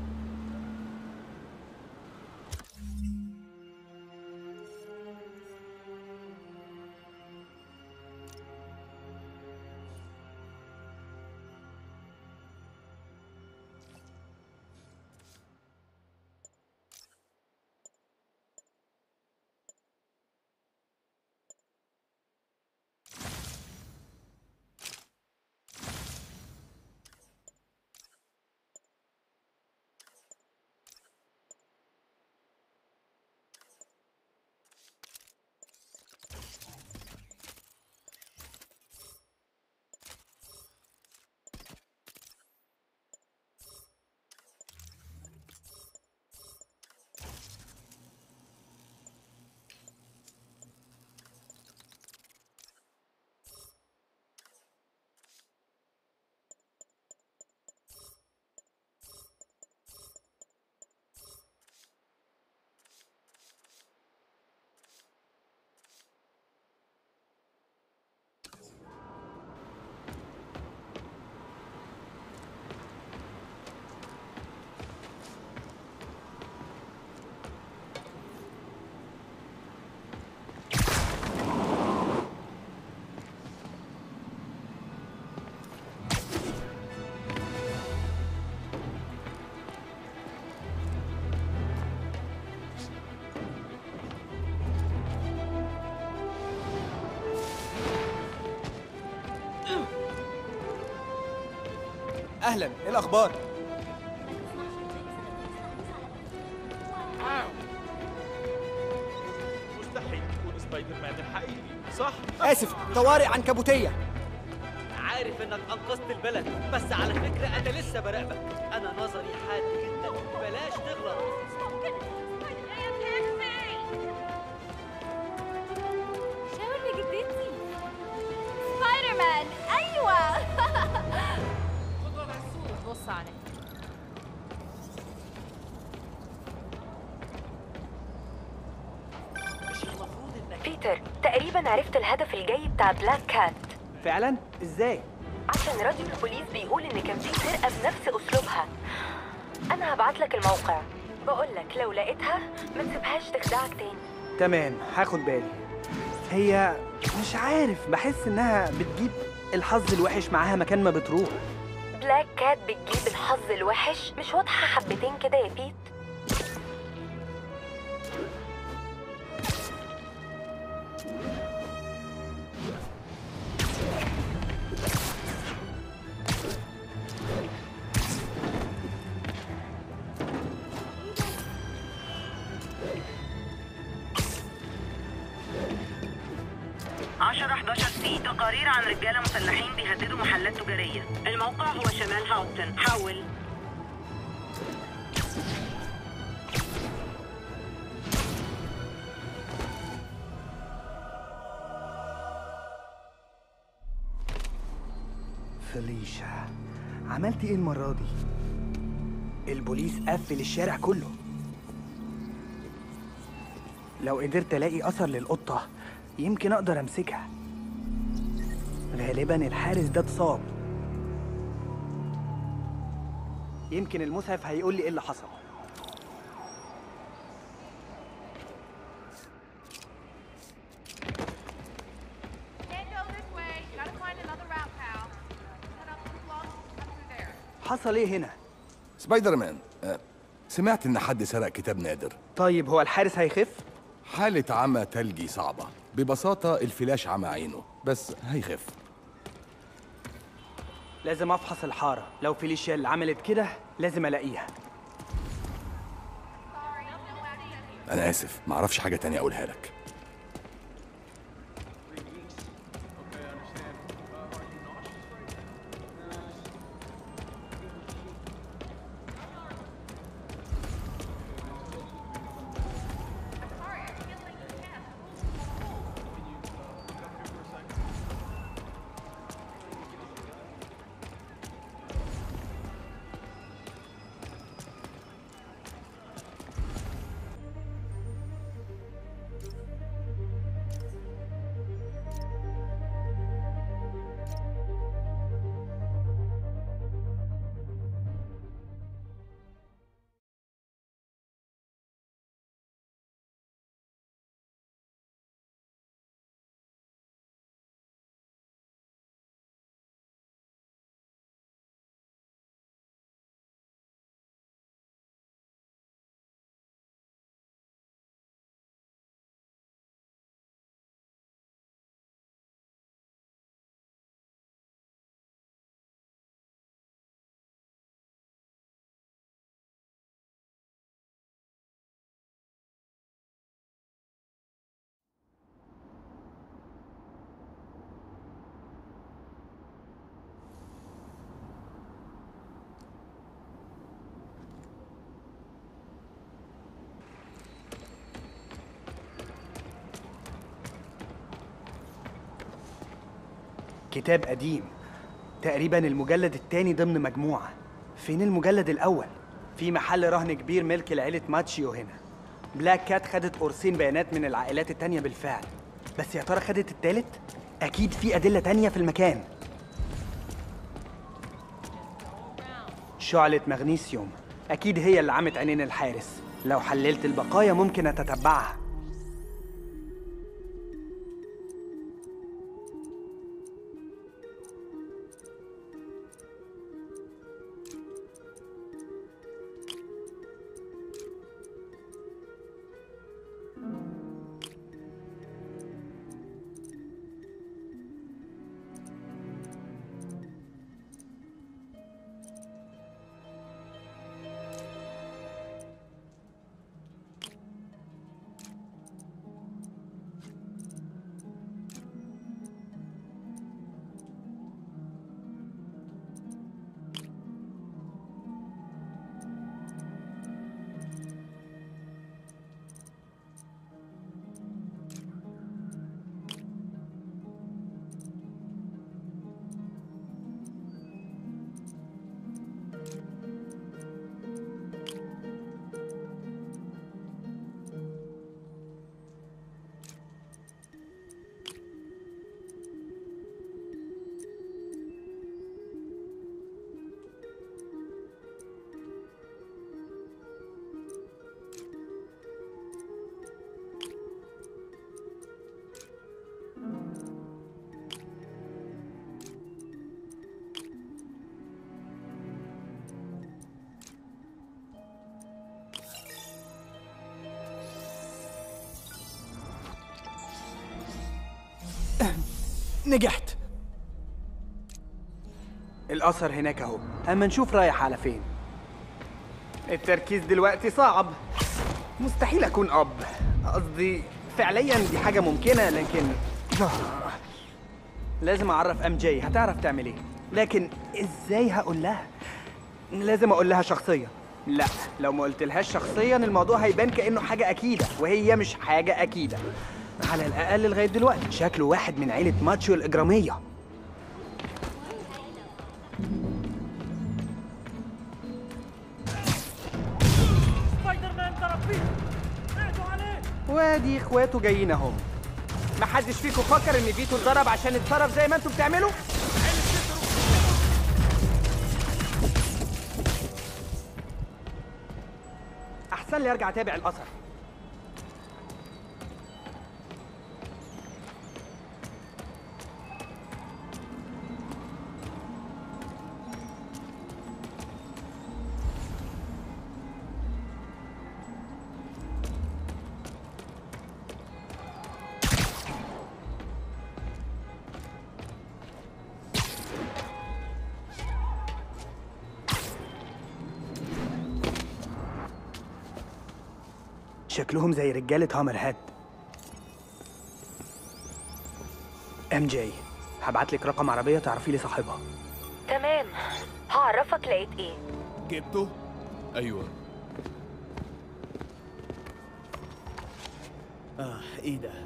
اهلا ايه الاخبار مستحيل تكون سبايدر مان الحقيقي صح؟ اسف طوارئ عنكبوتيه عارف انك انقذت البلد بس على فكره انا لسه براقبك انا نظري حاد جدا بلاش تغلط شاور لجدتي سبايدر مان ايوه بص عليا بيتر تقريبا عرفت الهدف الجاي بتاع بلاك كات فعلا ازاي عشان راديو البوليس بيقول ان كان في سرقه بنفس اسلوبها انا هبعت لك الموقع بقول لك لو لقيتها ما تسيبهاش تخدعك تاني تمام هاخد بالي هي مش عارف بحس انها بتجيب الحظ الوحش معاها مكان ما بتروح بلاك كات بتجيب الحظ الوحش مش واضحه حبتين كده يا بيت عشرة 11 سي تقارير عن رجالة مسلحين بيهددوا محلات تجارية الموقع هو شمال هاوتن حول فليشا عملت ايه المرة دي؟ البوليس قفل الشارع كله لو قدرت الاقي اثر للقطة يمكن اقدر امسكها غالبا الحارس ده اتصاب يمكن المسعف هيقول لي ايه اللي حصل Can't go this way. Gotta find another route, pal. Head up two blocks, up through there. حصل ايه هنا؟ سبايدر مان آه، سمعت ان حد سرق كتاب نادر طيب هو الحارس هيخف؟ حالة عمى تلجي صعبة ببساطة الفلاش عمى عينه بس هيخف لازم افحص الحارة لو فيليشيا اللي عملت كده لازم الاقيها انا اسف معرفش حاجة تانية اقولها لك كتاب قديم تقريبا المجلد التاني ضمن مجموعة فين المجلد الأول؟ في محل رهن كبير ملك لعيلة ماتشيو هنا بلاك كات خدت قرصين بيانات من العائلات التانية بالفعل بس يا ترى خدت التالت؟ أكيد في أدلة تانية في المكان شعلة مغنيسيوم أكيد هي اللي عمت عينين الحارس لو حللت البقايا ممكن أتتبعها نجحت الأثر هناك أهو أما نشوف رايح على فين التركيز دلوقتي صعب مستحيل أكون أب قصدي فعليا دي حاجة ممكنة لكن لازم أعرف أم جي هتعرف تعمل إيه لكن إزاي هقول لها لازم أقول لها شخصيا لا لو ما قلتلهاش شخصيا الموضوع هيبان كأنه حاجة أكيدة وهي مش حاجة أكيدة على الأقل لغاية دلوقتي شكله واحد من عيلة ماتشو الإجرامية سبايدر مان ضرب فيه اقضوا عليه وادي اخواته جايين اهم محدش فيكم فكر ان فيتو اتضرب عشان اتصرف زي ما انتوا بتعملوا احسن لي ارجع اتابع الاثر شكلهم زي رجالة هامر هاد ام جي هبعت لك رقم عربية تعرفي لي صاحبها تمام هعرفك لقيت ايه جبته؟ ايوه اه ايه ده؟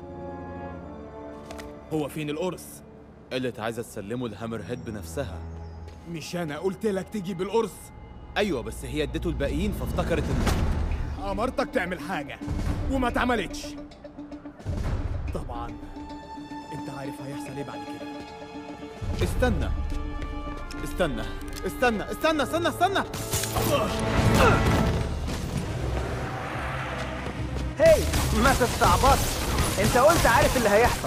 هو فين القرص؟ قالت عايزة تسلمه لهامر هيد بنفسها مش انا قلت لك تيجي بالقرص ايوه بس هي اديته الباقيين فافتكرت ان امرتك تعمل حاجة وما اتعملتش طبعا انت عارف هيحصل ايه بعد كده استنى استنى استنى استنى استنى استنى هي ما تستعبطش انت قلت عارف اللي هيحصل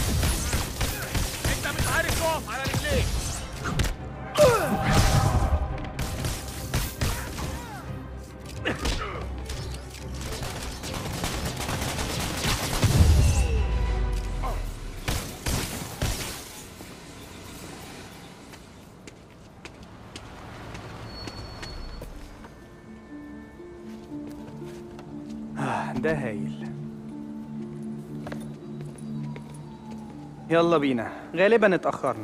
انت مش عارف تقف على رجليك آه، ده هايل يلا بينا غالبا اتأخرنا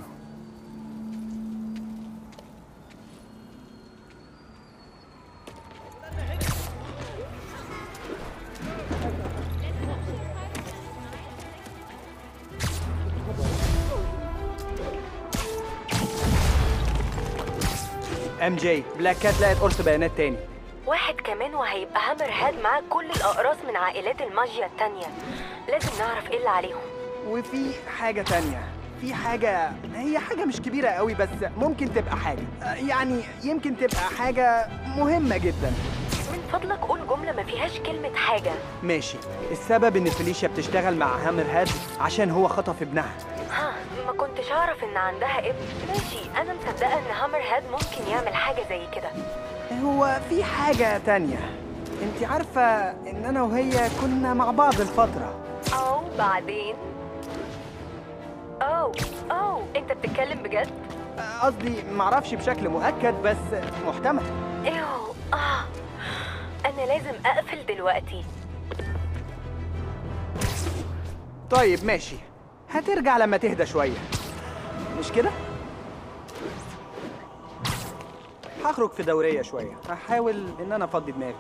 ام جي بلاك كات لقت قرص بيانات تاني واحد كمان وهيبقى هامر هاد معاه كل الأقراص من عائلات الماجيا التانية لازم نعرف ايه اللي عليهم وفي حاجة تانية في حاجة هي حاجة مش كبيرة قوي بس ممكن تبقى حاجة يعني يمكن تبقى حاجة مهمة جدا من فضلك قول جملة ما فيهاش كلمة حاجة ماشي السبب ان فيليشيا بتشتغل مع هامر هاد عشان هو خطف ابنها ها ما كنتش أعرف إن عندها ابن ماشي أنا مصدقة إن هامر هاد ممكن يعمل حاجة زي كده هو في حاجة تانية انت عارفة ان انا وهي كنا مع بعض الفترة أو بعدين أو أو أنت بتتكلم بجد؟ قصدي معرفش بشكل مؤكد بس محتمل إيوه آه أنا لازم أقفل دلوقتي طيب ماشي هترجع لما تهدى شوية مش كده؟ هخرج في دورية شوية هحاول ان انا افضي دماغي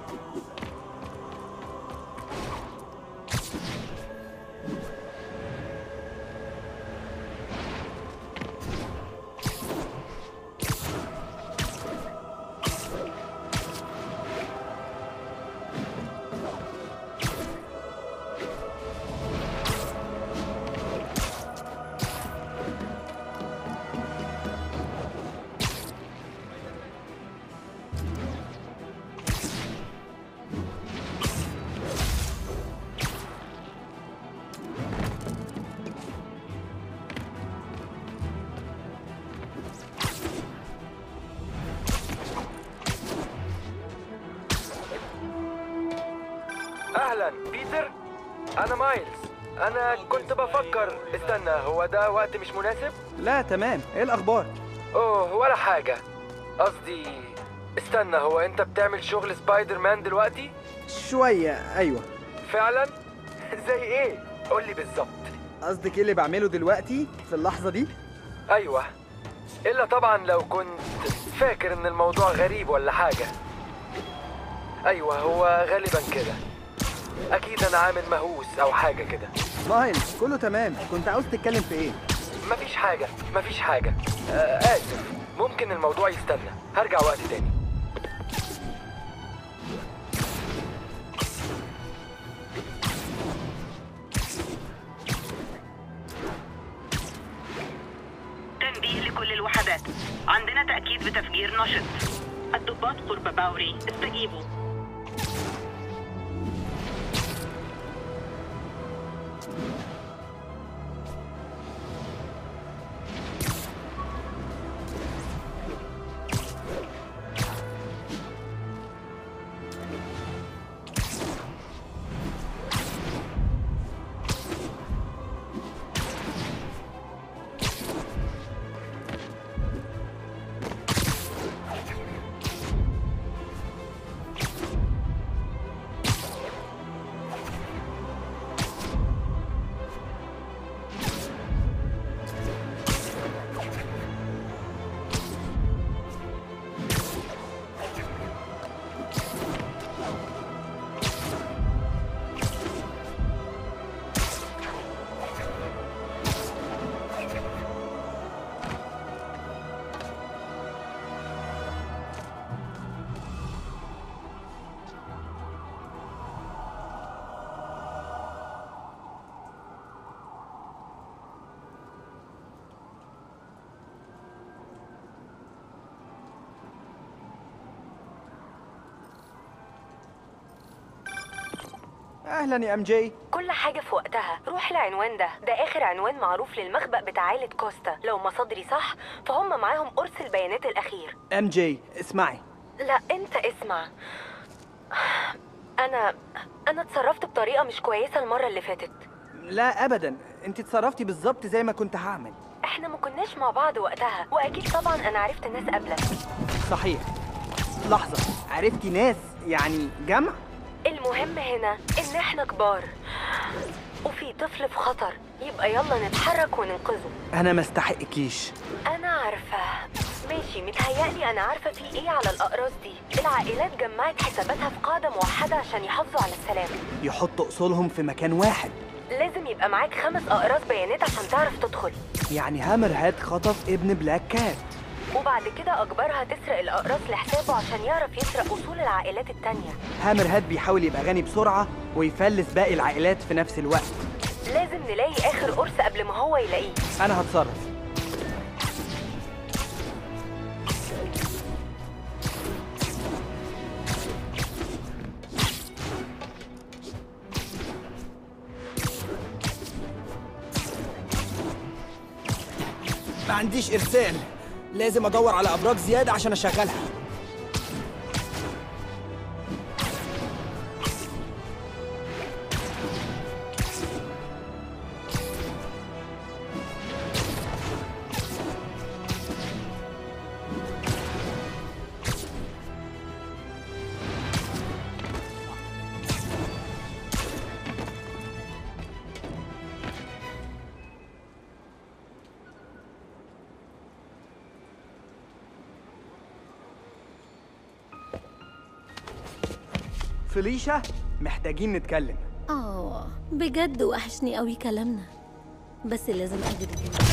اهلا بيتر انا مايلز انا كنت بفكر استنى هو ده وقت مش مناسب لا تمام ايه الاخبار؟ اوه ولا حاجه قصدي استنى هو انت بتعمل شغل سبايدر مان دلوقتي شوية ايوه فعلا زي ايه قولي بالظبط قصدك ايه اللي بعمله دلوقتي في اللحظة دي؟ ايوه الا طبعا لو كنت فاكر ان الموضوع غريب ولا حاجه ايوه هو غالبا كده اكيد انا عامل مهووس او حاجه كده مايلز كله تمام كنت عاوز تتكلم في ايه؟ مفيش حاجه مفيش حاجه آه اسف ممكن الموضوع يستنى هرجع وقت تاني تنبيه لكل الوحدات عندنا تأكيد بتفجير نشط الضباط قرب باوري استجيبوا اهلا يا ام جي كل حاجة في وقتها روح العنوان ده ده آخر عنوان معروف للمخبأ بتاع عائلة كوستا لو مصادري صح فهم معاهم قرص البيانات الأخير ام جي اسمعي لا أنت اسمع أنا أنا اتصرفت بطريقة مش كويسة المرة اللي فاتت لا ابدا انت اتصرفتي بالظبط زي ما كنت هعمل احنا ما كناش مع بعض وقتها واكيد طبعا انا عرفت ناس قبلك صحيح لحظة عرفتي ناس يعني جمع؟ المهم هنا ان احنا كبار وفي طفل في خطر يبقى يلا نتحرك وننقذه انا ما استحقكيش انا عارفة ماشي متهيألي انا عارفة في ايه على الاقراص دي العائلات جمعت حساباتها في قاعدة موحدة عشان يحافظوا على السلام يحطوا اصولهم في مكان واحد لازم يبقى معاك خمس اقراص بيانات عشان تعرف تدخل يعني هامر هاد خطف ابن بلاك كات وبعد كده أجبرها تسرق الأقراص لحسابه عشان يعرف يسرق أصول العائلات التانية هامر هاد بيحاول يبقى غني بسرعة ويفلس باقي العائلات في نفس الوقت لازم نلاقي آخر قرص قبل ما هو يلاقيه أنا هتصرف ما عنديش ارسال لازم ادور على ابراج زياده عشان اشغلها فelicia محتاجين نتكلم اه بجد وحشني قوي كلامنا بس لازم اجري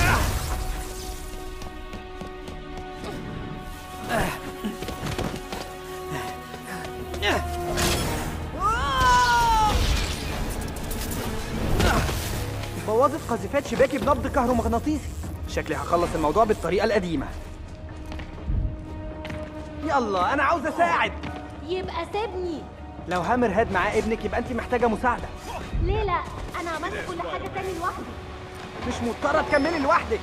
بوظت قذيفات شباكي بنبض كهرومغناطيسي شكلي هخلص الموضوع بالطريقة القديمة يلا أنا عاوز أساعد يبقى سيبني لو هامر هاد معاه ابنك يبقى أنت محتاجة مساعدة ليه لا انا عملت كل حاجه تاني لوحدي مش مضطرة تكملي لوحدك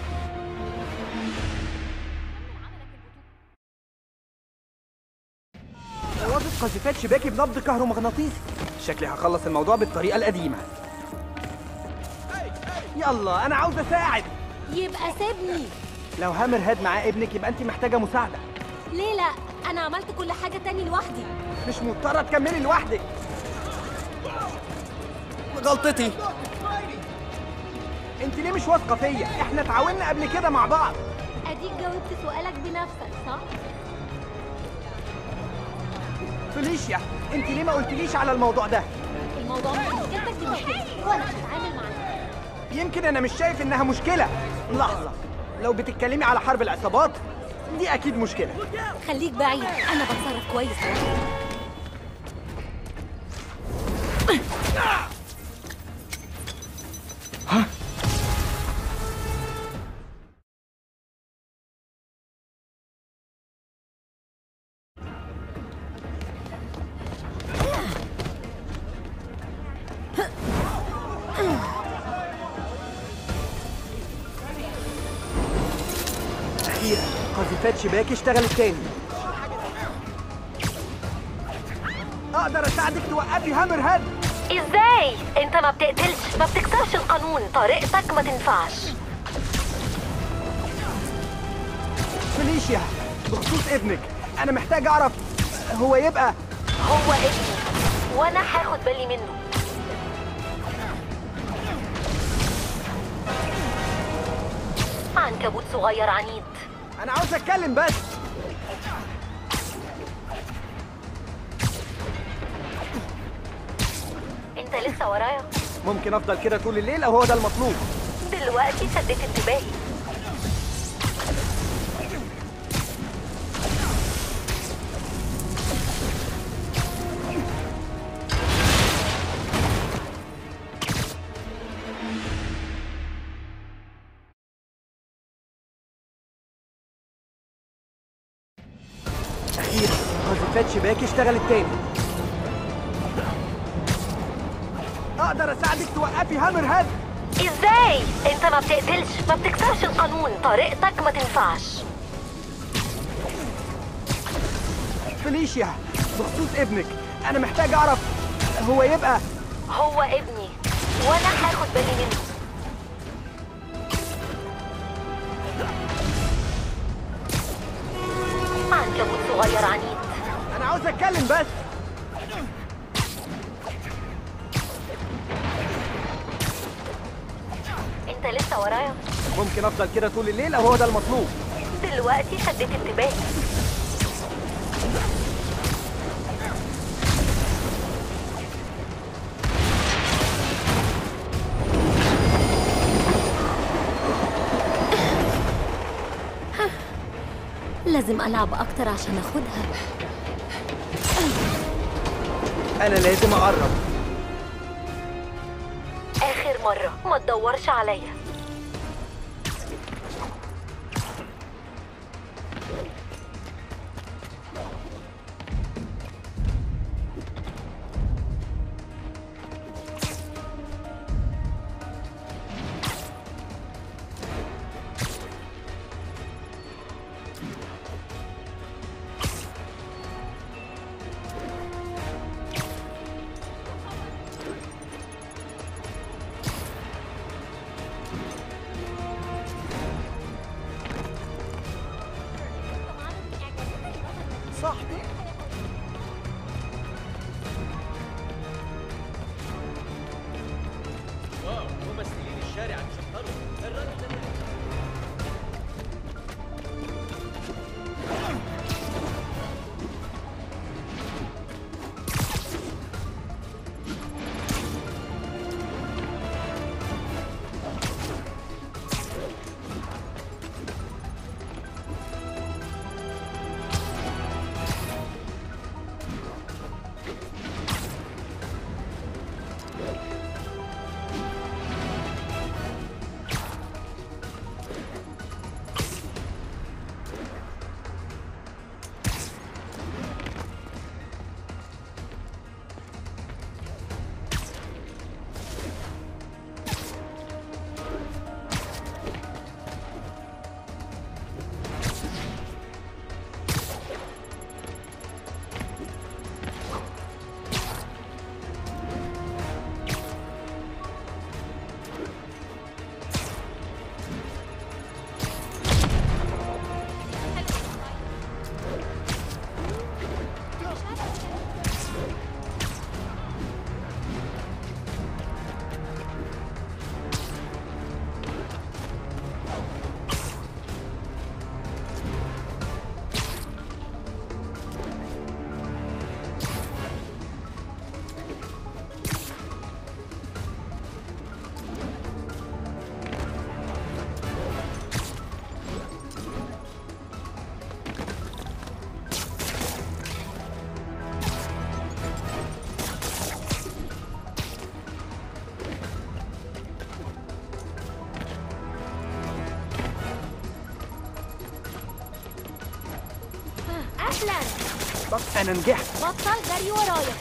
بوظت قذيفات شباكي بنبض كهرومغناطيسي شكلي هخلص الموضوع بالطريقة القديمة يلا أنا عاوز أساعد يبقى سيبني لو هامر هاد معاه ابنك يبقى أنت محتاجة مساعدة ليه لا انا عملت كل حاجه تاني لوحدي مش مضطرة تكملي لوحدك غلطتي انت ليه مش واثقة فيا؟ احنا اتعاوننا قبل كده مع بعض اديك جاوبت سؤالك بنفسك صح فelicia انت ليه ما قلتليش على الموضوع ده؟ الموضوع مش مشكلتك دي مشكلتي وانا هتعامل معاها يمكن انا مش شايف انها مشكلة لحظة لو بتتكلمي على حرب العصابات دي اكيد مشكلة خليك بعيد انا بتصرف كويس اخيرا قذيفات شباكي اشتغلت تاني اقدر اساعدك توقفي هامر هاد ازاي انت ما بتقتلش ما بتكسرش القانون طريقتك ما تنفعش فelicia بخصوص ابنك انا محتاج اعرف هو يبقى هو ابني وانا هاخد بالي منه عنكبوت صغير عنيد انا عاوز اتكلم بس انت لسه ورايا ممكن افضل كده طول الليل او هو ده المطلوب دلوقتي شديت انتباهي اخيرا قذيفات شباكي اشتغلت تاني اقدر اساعدك توقفي هامر هاد ازاي انت ما بتقتلش ما بتكسرش القانون طريقتك ما تنفعش فelicia بخصوص ابنك انا محتاج اعرف هو يبقى هو ابني وانا هاخد بالي منه عنكبوت صغير عنيد انا عاوز اتكلم بس انت لسه ورايا ممكن افضل كده طول الليل او هو ده المطلوب دلوقتي شديت انتباهي لازم ألعب أكتر عشان أخدها انا لازم اقرب آخر مرة ما تدورش عليا صاحبي واو ممثلين الشارع اتشطروا الراجل ده أهلا بس انا نجحت بطل جري ورايا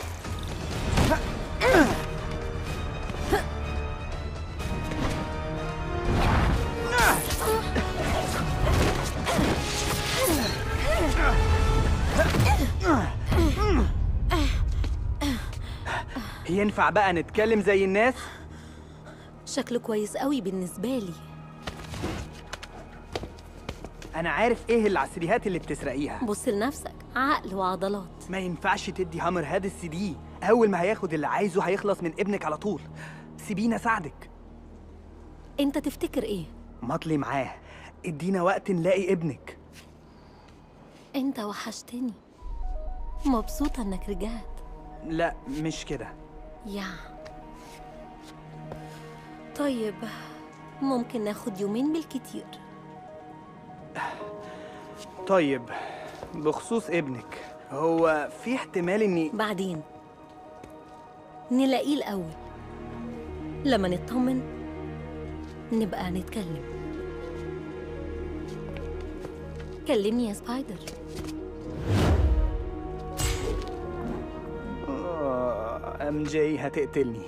ينفع بقى نتكلم زي الناس شكله كويس قوي بالنسبة لي انا عارف ايه العسريات اللي بتسرقيها بص لنفسك عقل وعضلات ما ينفعش تدي هامر هاد السي دي اول ما هياخد اللي عايزه هيخلص من ابنك على طول سيبينا اساعدك انت تفتكر ايه مطلي معاه ادينا وقت نلاقي ابنك انت وحشتني مبسوطة انك رجعت لا مش كده يا طيب ممكن ناخد يومين بالكتير طيب بخصوص ابنك هو في احتمال اني بعدين نلاقيه الأول لما نطمن نبقى نتكلم كلمني يا سبايدر آه، ام جي هتقتلني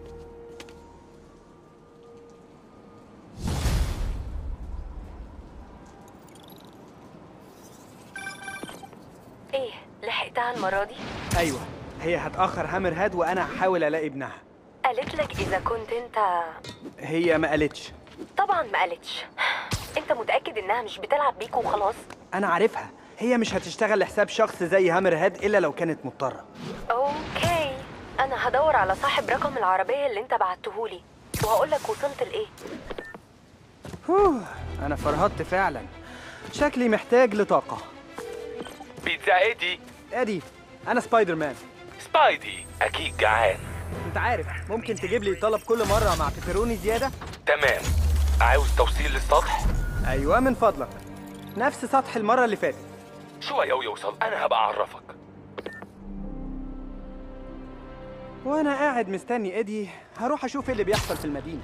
ايه لحقتها المرة دي؟ ايوه هي هتاخر هامر هاد وانا هحاول الاقي ابنها قالت لك إذا كنت أنت هي ما قالتش طبعا ما قالتش أنت متأكد إنها مش بتلعب بيك وخلاص؟ انا عارفها هي مش هتشتغل لحساب شخص زي هامر هاد الا لو كانت مضطره أوكي أنا هدور على صاحب رقم العربية اللي أنت بعتهولي وهقول لك وصلت لإيه هوه انا فرهطت فعلا شكلي محتاج لطاقه بيتزا ايدي ادي انا سبايدر مان سبايدي اكيد جعان انت عارف ممكن تجيب لي طلب كل مره مع بيبروني زياده تمام عاوز توصيل للسطح ايوه من فضلك نفس سطح المره اللي فاتت شوية ويوصل أنا هبقى أعرفك وانا قاعد مستني ايدي هروح اشوف ايه اللي بيحصل في المدينه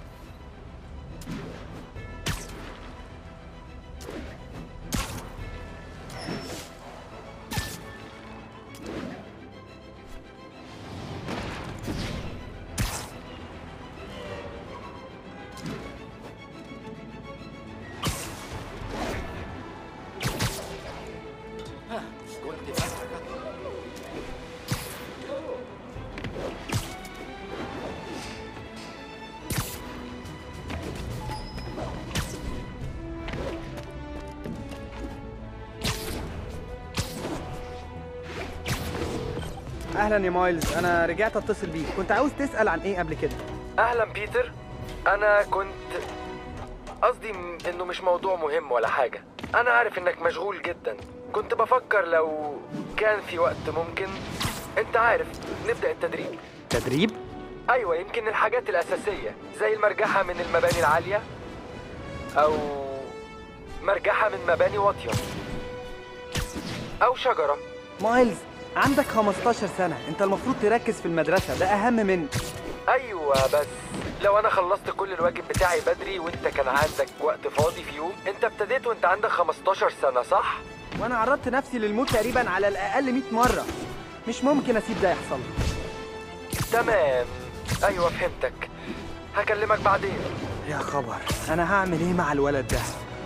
كنت فاكرك اهلا يا مايلز انا رجعت اتصل بيك كنت عاوز تسال عن ايه قبل كده اهلا بيتر انا كنت قصدي م- انه مش موضوع مهم ولا حاجه انا عارف انك مشغول جدا كنت بفكر لو كان في وقت ممكن انت عارف نبدا التدريب تدريب ايوه يمكن الحاجات الاساسيه زي المرجحه من المباني العاليه او مرجحه من مباني واطيه او شجره مايلز عندك 15 سنه انت المفروض تركز في المدرسه ده اهم من ايوه بس لو انا خلصت كل الواجب بتاعي بدري وانت كان عندك وقت فاضي في يوم انت ابتديت وانت عندك 15 سنه صح وانا عرضت نفسي للموت تقريبا على الاقل 100 مره مش ممكن اسيب ده يحصل تمام ايوه فهمتك هكلمك بعدين يا خبر انا هعمل ايه مع الولد ده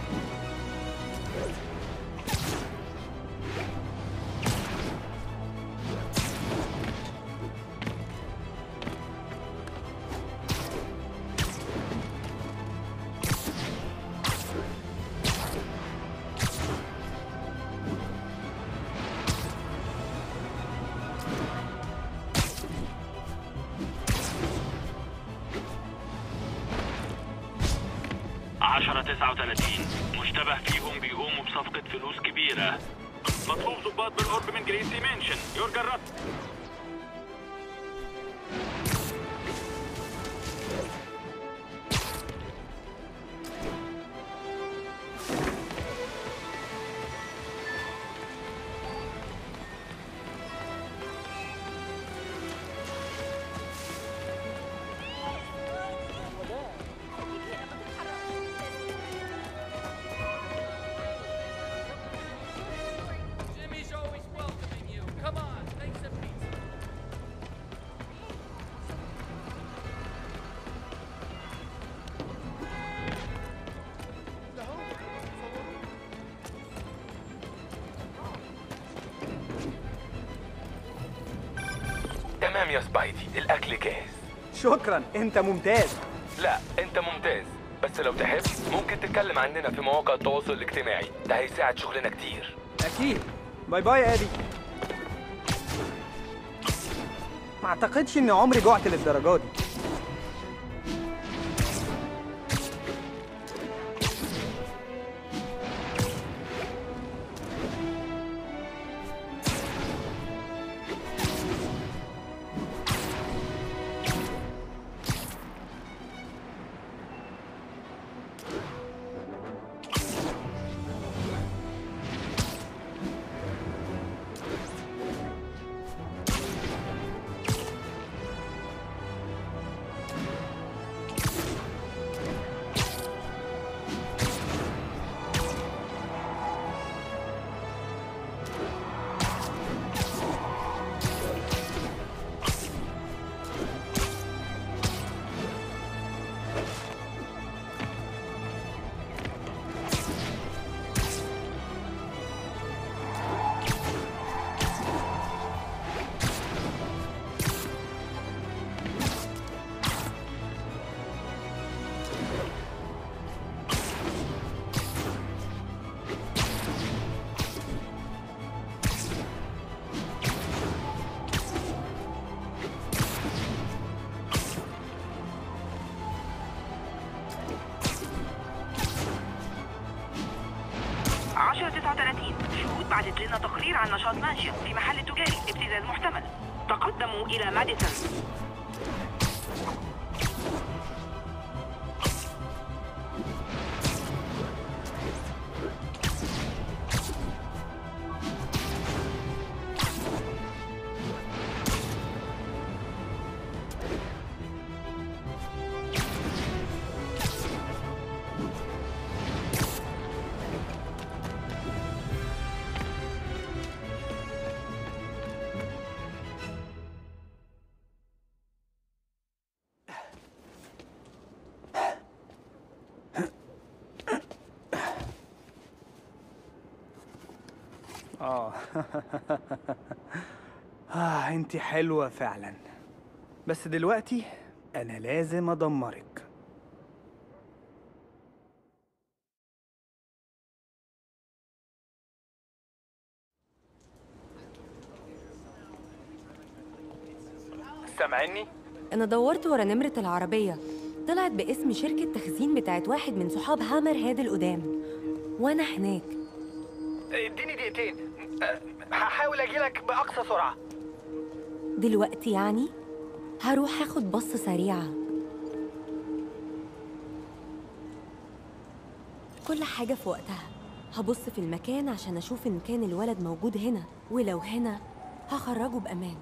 عشرة تسعة وتلاتين مشتبه فيهم بيقوموا بصفقة فلوس كبيرة مطلوب ضباط بالقرب من جريسي منشن يرجى الرد Jimmy's always welcoming you. Come on, make some pizza. تمام يا سبايدي الأكل جاهز شكرا انت ممتاز لا أنت ممتاز بس لو تحب ممكن تتكلم عننا في مواقع التواصل الاجتماعي ده هيساعد شغلنا كتير اكيد باي باي يا ادي ما اعتقدش اني عمري جوعت للدرجه دي عشرة تسعة وتلاتين شهود بعتت لنا تقرير عن نشاط مانشن في محل تجاري ابتزاز محتمل تقدموا إلى ماديسون اه اه انت حلوة فعلا بس دلوقتي انا لازم ادمرك سامعني؟ أنا دورت ورا نمرة العربية طلعت باسم شركة تخزين بتاعت واحد من صحاب هامر هاد القدام وأنا هناك اديني دقيقتين أه، هحاول اجيلك باقصى سرعه دلوقتي يعني هروح اخد بصة سريعة كل حاجة في وقتها هبص في المكان عشان أشوف إن كان الولد موجود هنا ولو هنا هخرجه بأمان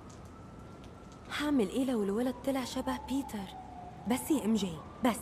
هعمل إيه لو الولد طلع شبه بيتر بس يا إم جي بس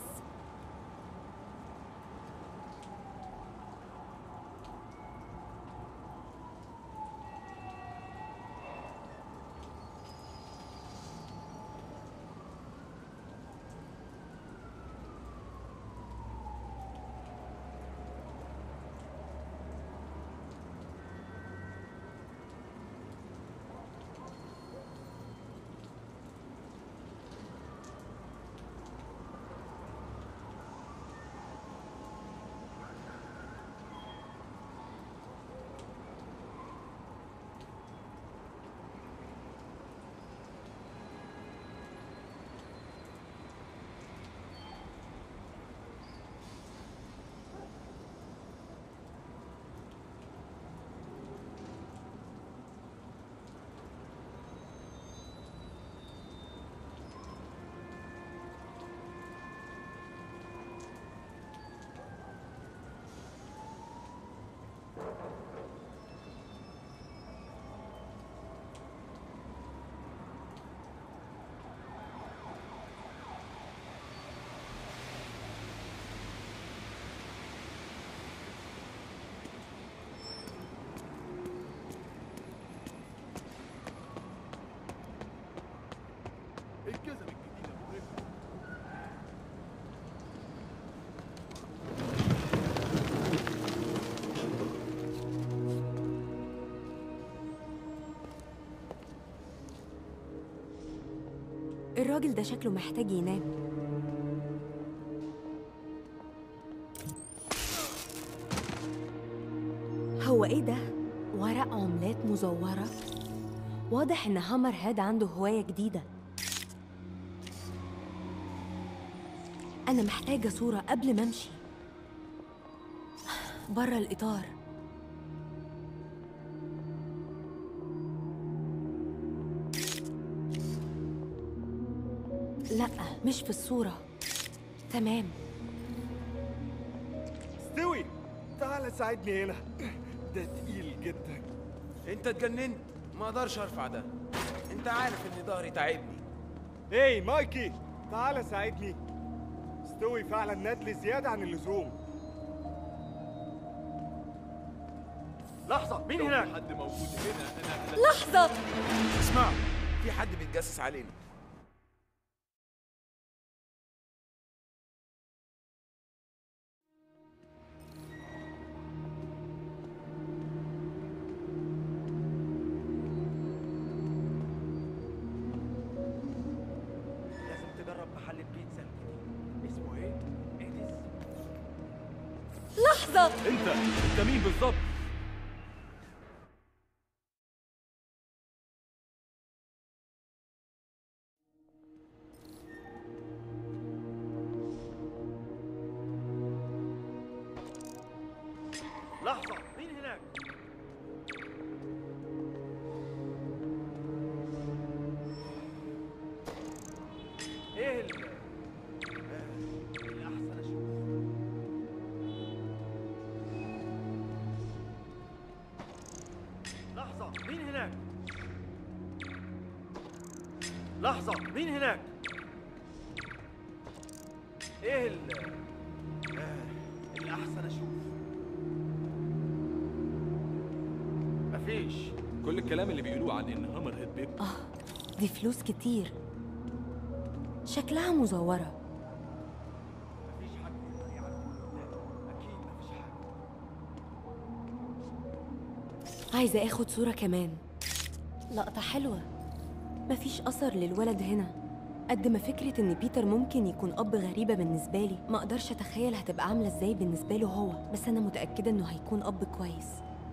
الراجل ده شكله محتاج ينام هو ايه ده؟ ورق عملات مزورة؟ واضح ان هامر هاد عنده هواية جديدة أنا محتاجة صورة قبل ما أمشي بره الإطار لأ مش في الصورة تمام استوي تعال ساعدني هنا ده تقيل جدا انت اتجننت ما اقدرش ارفع ده انت عارف ان ظهري تعبني ايه مايكي تعال ساعدني استوي فعلا نادلي زيادة عن اللزوم لحظة مين هناك؟ حد موجود هنا انا لحظة اسمع في حد بيتجسس علينا لازم تجرب محل البيتزا الجديد اسمه ايه؟ ايديز لحظة انت انت مين بالظبط؟ لحظة مين هناك؟ ايه ال آه، الأحسن أشوف لحظة مين هناك؟ لحظة مين هناك؟ ايه ال آه، الأحسن أشوف مفيش كل الكلام اللي بيقولوه عن ان هامر هيد بيب آه دي فلوس كتير شكلها مزورة مفيش حد يقدر يعرف اللي قدامه أكيد مفيش حد عايزة اخد صورة كمان لقطة حلوة مفيش أثر للولد هنا قد ما فكرة إن بيتر ممكن يكون أب غريبة بالنسبة لي ما أقدرش أتخيل هتبقى عاملة إزاي بالنسبة له هو بس أنا متأكدة إنه هيكون أب كويس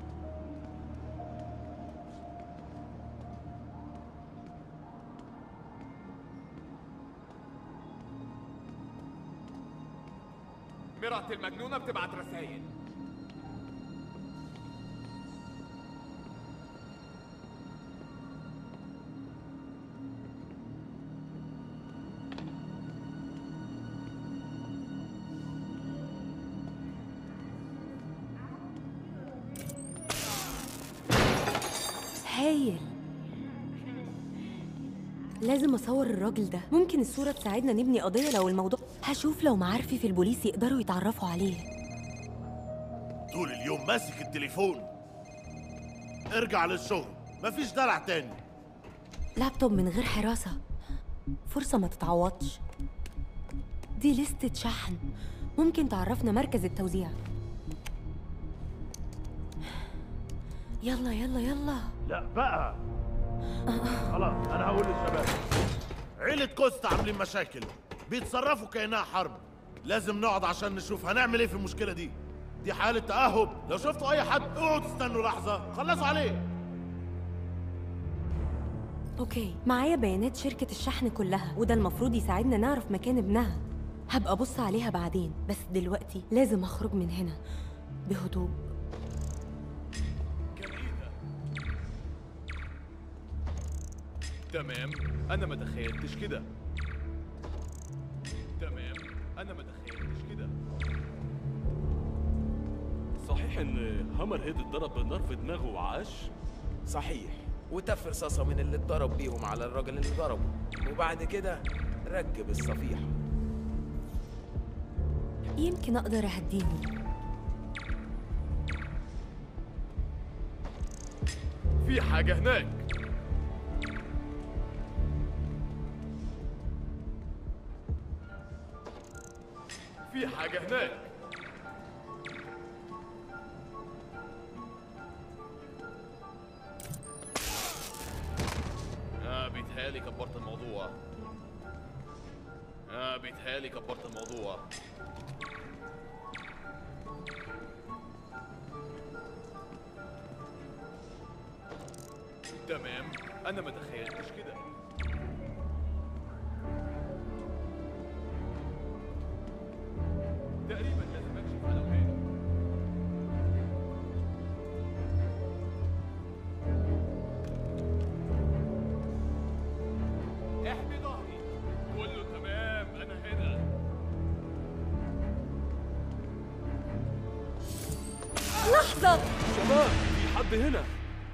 مرات المجنونة بتبعت رسايل هايل لازم أصور الراجل ده ممكن الصورة تساعدنا نبني قضية لو الموضوع هشوف لو معارفي في البوليس يقدروا يتعرفوا عليه طول اليوم ماسك التليفون ارجع للشغل مفيش دلع تاني لابتوب من غير حراسة فرصة ما تتعوضش دي لستة شحن ممكن تعرفنا مركز التوزيع يلا يلا يلا لا بقى خلاص انا هقول للشباب عيلة كوستا عاملين مشاكل بيتصرفوا كأنها حرب لازم نقعد عشان نشوف هنعمل ايه في المشكلة دي دي حالة تأهب لو شفتوا أي حد اقعدوا استنوا لحظة خلصوا عليه اوكي معايا بيانات شركة الشحن كلها وده المفروض يساعدنا نعرف مكان ابنها هبقى ابص عليها بعدين بس دلوقتي لازم اخرج من هنا بهدوء تمام انا ما تخيلتش كده تمام انا ما تخيلتش كده صحيح ان هامر هيد اتضرب بالنار في دماغه وعاش صحيح وتف رصاصة من اللي اتضرب بيهم على الراجل اللي ضربه وبعد كده ركب الصفيحة يمكن اقدر اهديهم في حاجة هناك في حاجة هناك آه بيتهيألي كبرت الموضوع آه بيتهيألي كبرت الموضوع تمام أنا ما تخيلتش كده تقريبا لازم أكشف على وهاني احمي ظهري قول له تمام أنا هنا لحظة شباب في حد هنا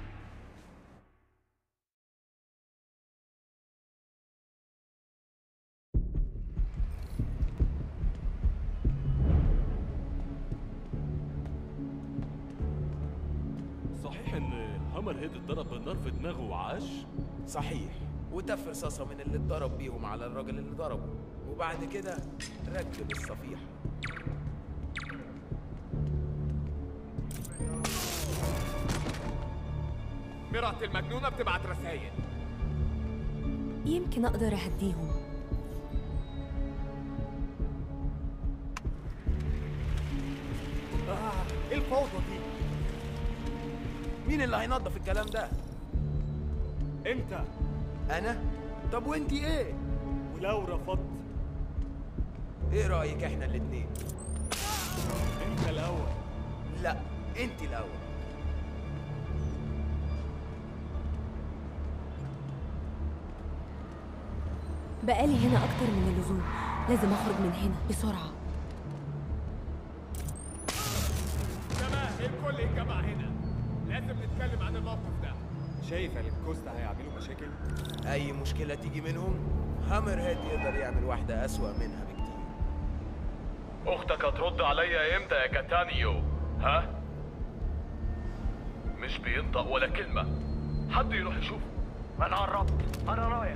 صحيح ان هامر هيد اتضرب بالنار في دماغه وعاش صحيح وتف رصاصة من اللي اتضرب بيهم على الراجل اللي ضربه وبعد كده ركب الصفيحة مرات المجنونة بتبعت رسايل يمكن اقدر اهديهم آه ايه الفوضى دي؟ مين اللي هينظف الكلام ده؟ انت أنا؟ طب وانتي ايه؟ ولو رفضت ايه رأيك احنا الاتنين؟ انت الاول لا انتي الأول بقالي هنا اكتر من اللزوم لازم اخرج من هنا بسرعة تمام الكل يتجمع هنا لازم نتكلم عن الموقف ده شايف ان كوستا هيعملوا مشاكل أي مشكلة تيجي منهم هامر هيد يقدر يعمل واحدة أسوأ منها بكتير اختك هترد عليا امتى يا كاتانيو ها مش بينطق ولا كلمة حد يروح يشوفه انا قربت انا رايح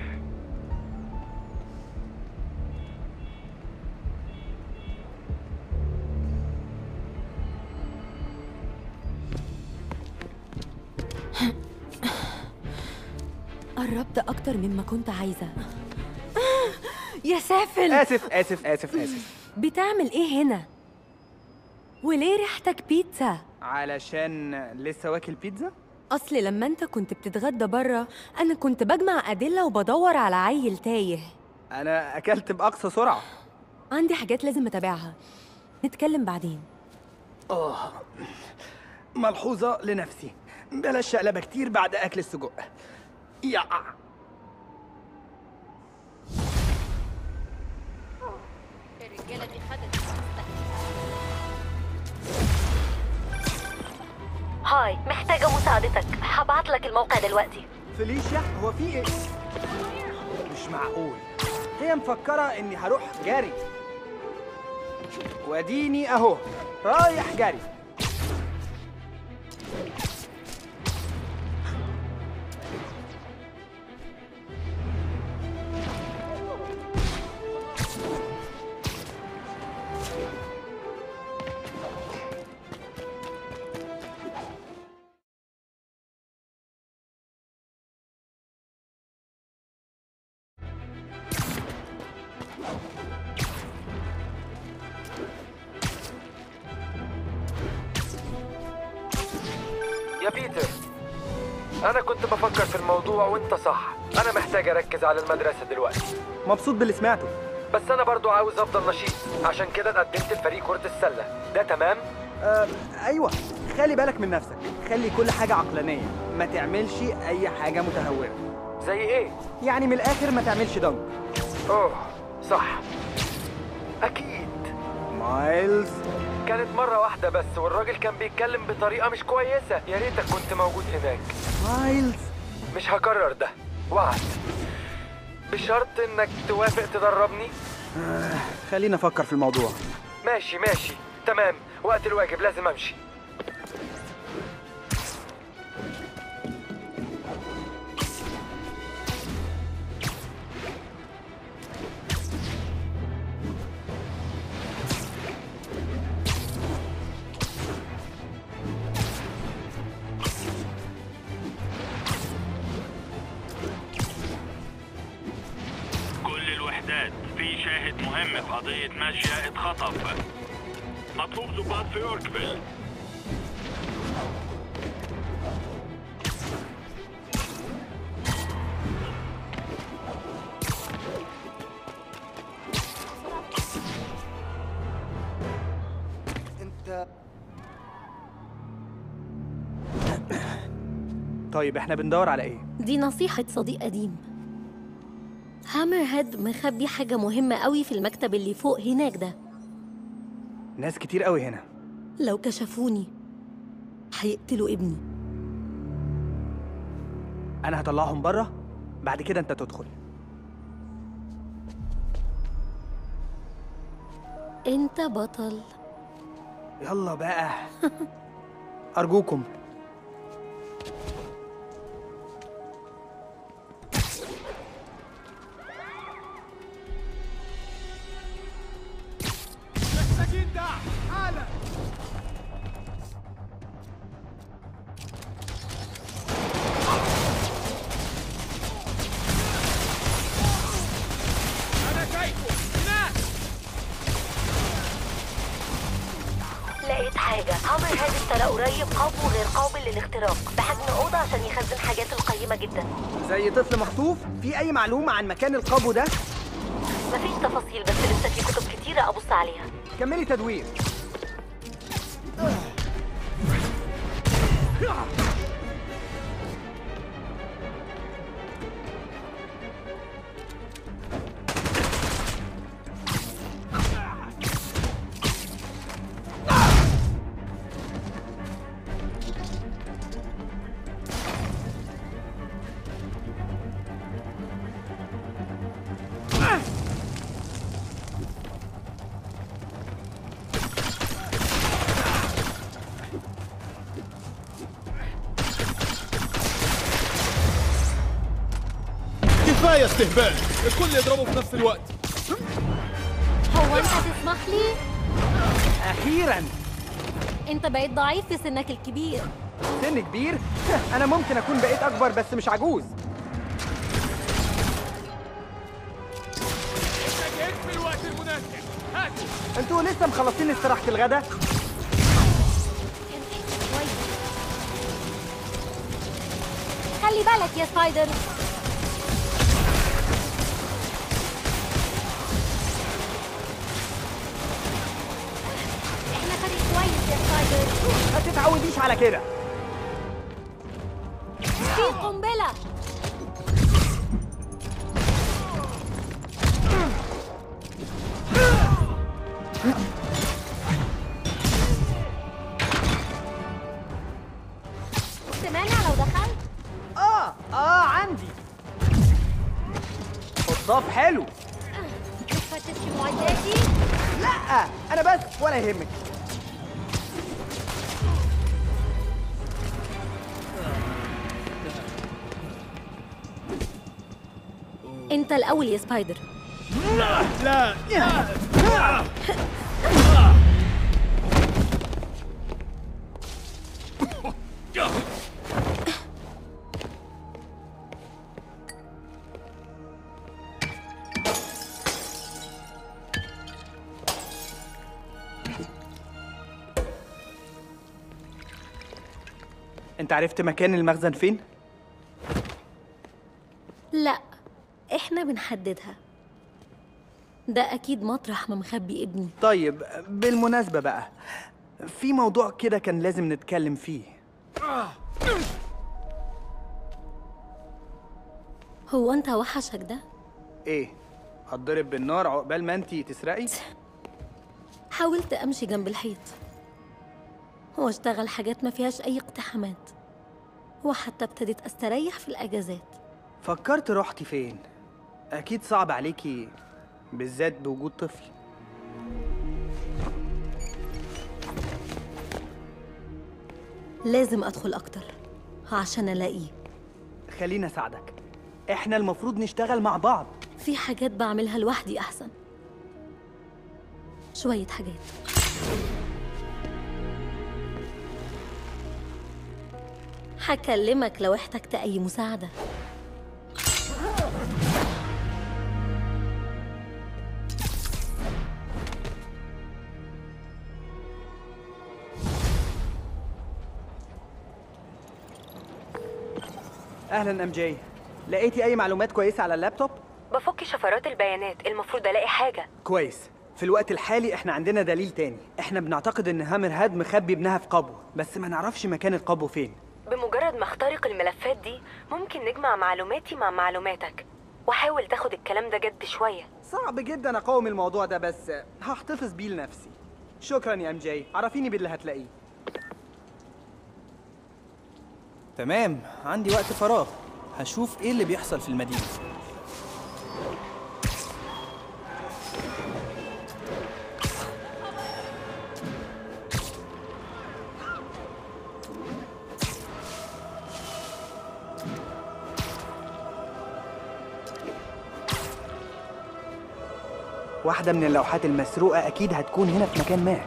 قربت أكتر مما كنت عايزة يا سافل آسف آسف آسف آسف بتعمل إيه هنا؟ وليه ريحتك بيتزا؟ علشان لسه واكل بيتزا؟ أصل لما أنت كنت بتتغدى بره أنا كنت بجمع أدلة وبدور على عيل تايه أنا أكلت بأقصى سرعة عندي حاجات لازم أتابعها نتكلم بعدين آه ملحوظة لنفسي بلاش شقلبة كتير بعد أكل السجق يا الرجالة دي خدت هاي محتاجة مساعدتك هبعت لك الموقع دلوقتي فelicia هو في إيه؟ مش معقول هي مفكرة إني هروح جري واديني أهو رايح جري يا بيتر أنا كنت بفكر في الموضوع وأنت صح أنا محتاج أركز على المدرسة دلوقتي مبسوط باللي سمعته بس أنا برضو عاوز أفضل نشيط عشان كده اتقدمت لفريق كرة السلة ده تمام؟ آه أيوة خلي بالك من نفسك خلي كل حاجة عقلانية ما تعملش أي حاجة متهورة زي إيه؟ يعني من الآخر ما تعملش دنك أوه صح أكيد مايلز كانت مرة واحدة بس والراجل كان بيتكلم بطريقة مش كويسة يا ريتك كنت موجود هناك مايلز مش هكرر ده وعد بشرط انك توافق تدربني آه خلينا أفكر في الموضوع ماشي ماشي تمام وقت الواجب لازم امشي كل الوحدات في شاهد مهم في قضية ماشية اتخطف مطلوب ضباط في يوركفيل أنت طيب احنا بندور على ايه؟ دي نصيحة صديق قديم هامر هيد مخبي حاجة مهمة قوي في المكتب اللي فوق هناك ده ناس كتير قوي هنا لو كشفوني هيقتلوا ابني انا هطلعهم بره بعد كده انت تدخل انت بطل يلا بقى ارجوكم محتاجين دعم حالا انا شايفه هناك لقيت حاجة هامر هيد اشترى قريب قبو غير قابل للاختراق بحجم أوضة عشان يخزن حاجاته القيمة جدا زي طفل مخطوف في اي معلومه عن مكان القبو ده مفيش تفاصيل بس لسه في كتب كتيرة أبص عليها كملي تدوير كفايه استهبال الكل يضربه في نفس الوقت هو أنت هتسمح لي؟ اخيرا أنت بقيت ضعيف في سنك الكبير سن كبير انا ممكن اكون بقيت اكبر بس مش عجوز انتوا لسه مخلصين استراحة الغدا؟ خلي بالك يا سبايدر احنا فريق كويس يا سبايدر ما تتعوديش على كده في قنبلة سمعنا لو دخلت اه اه عندي خطاف حلو فتش معداتي لا انا بس ولا يهمك انت الاول يا سبايدر لا انت عرفت مكان المخزن فين؟ لا احنا بنحددها ده اكيد مطرح ما مخبي ابني طيب بالمناسبة بقى في موضوع كده كان لازم نتكلم فيه هو انت وحشك ده ايه هتضرب بالنار عقبال ما انتي تسرقي حاولت امشي جنب الحيط واشتغل حاجات ما فيهاش اي اقتحامات وحتى ابتديت استريح في الاجازات فكرت رحتي فين اكيد صعب عليكي بالذات بوجود طفل لازم ادخل اكتر عشان الاقيه خليني اساعدك احنا المفروض نشتغل مع بعض في حاجات بعملها لوحدي احسن شويه حاجات هكلمك لو احتجت اي مساعده اهلا ام جي لقيتي اي معلومات كويسه على اللابتوب بفك شفرات البيانات المفروض الاقي حاجه كويس في الوقت الحالي احنا عندنا دليل تاني احنا بنعتقد ان هامر هاد مخبي ابنها في قبو بس ما نعرفش مكان القبو فين بمجرد ما اخترق الملفات دي ممكن نجمع معلوماتي مع معلوماتك وحاول تاخد الكلام ده جد شويه صعب جدا اقاوم الموضوع ده بس هحتفظ بيه لنفسي شكرا يا ام جي عرفيني باللي هتلاقيه تمام عندي وقت فراغ هشوف ايه اللي بيحصل في المدينه واحدة من اللوحات المسروقة أكيد هتكون هنا في مكان ما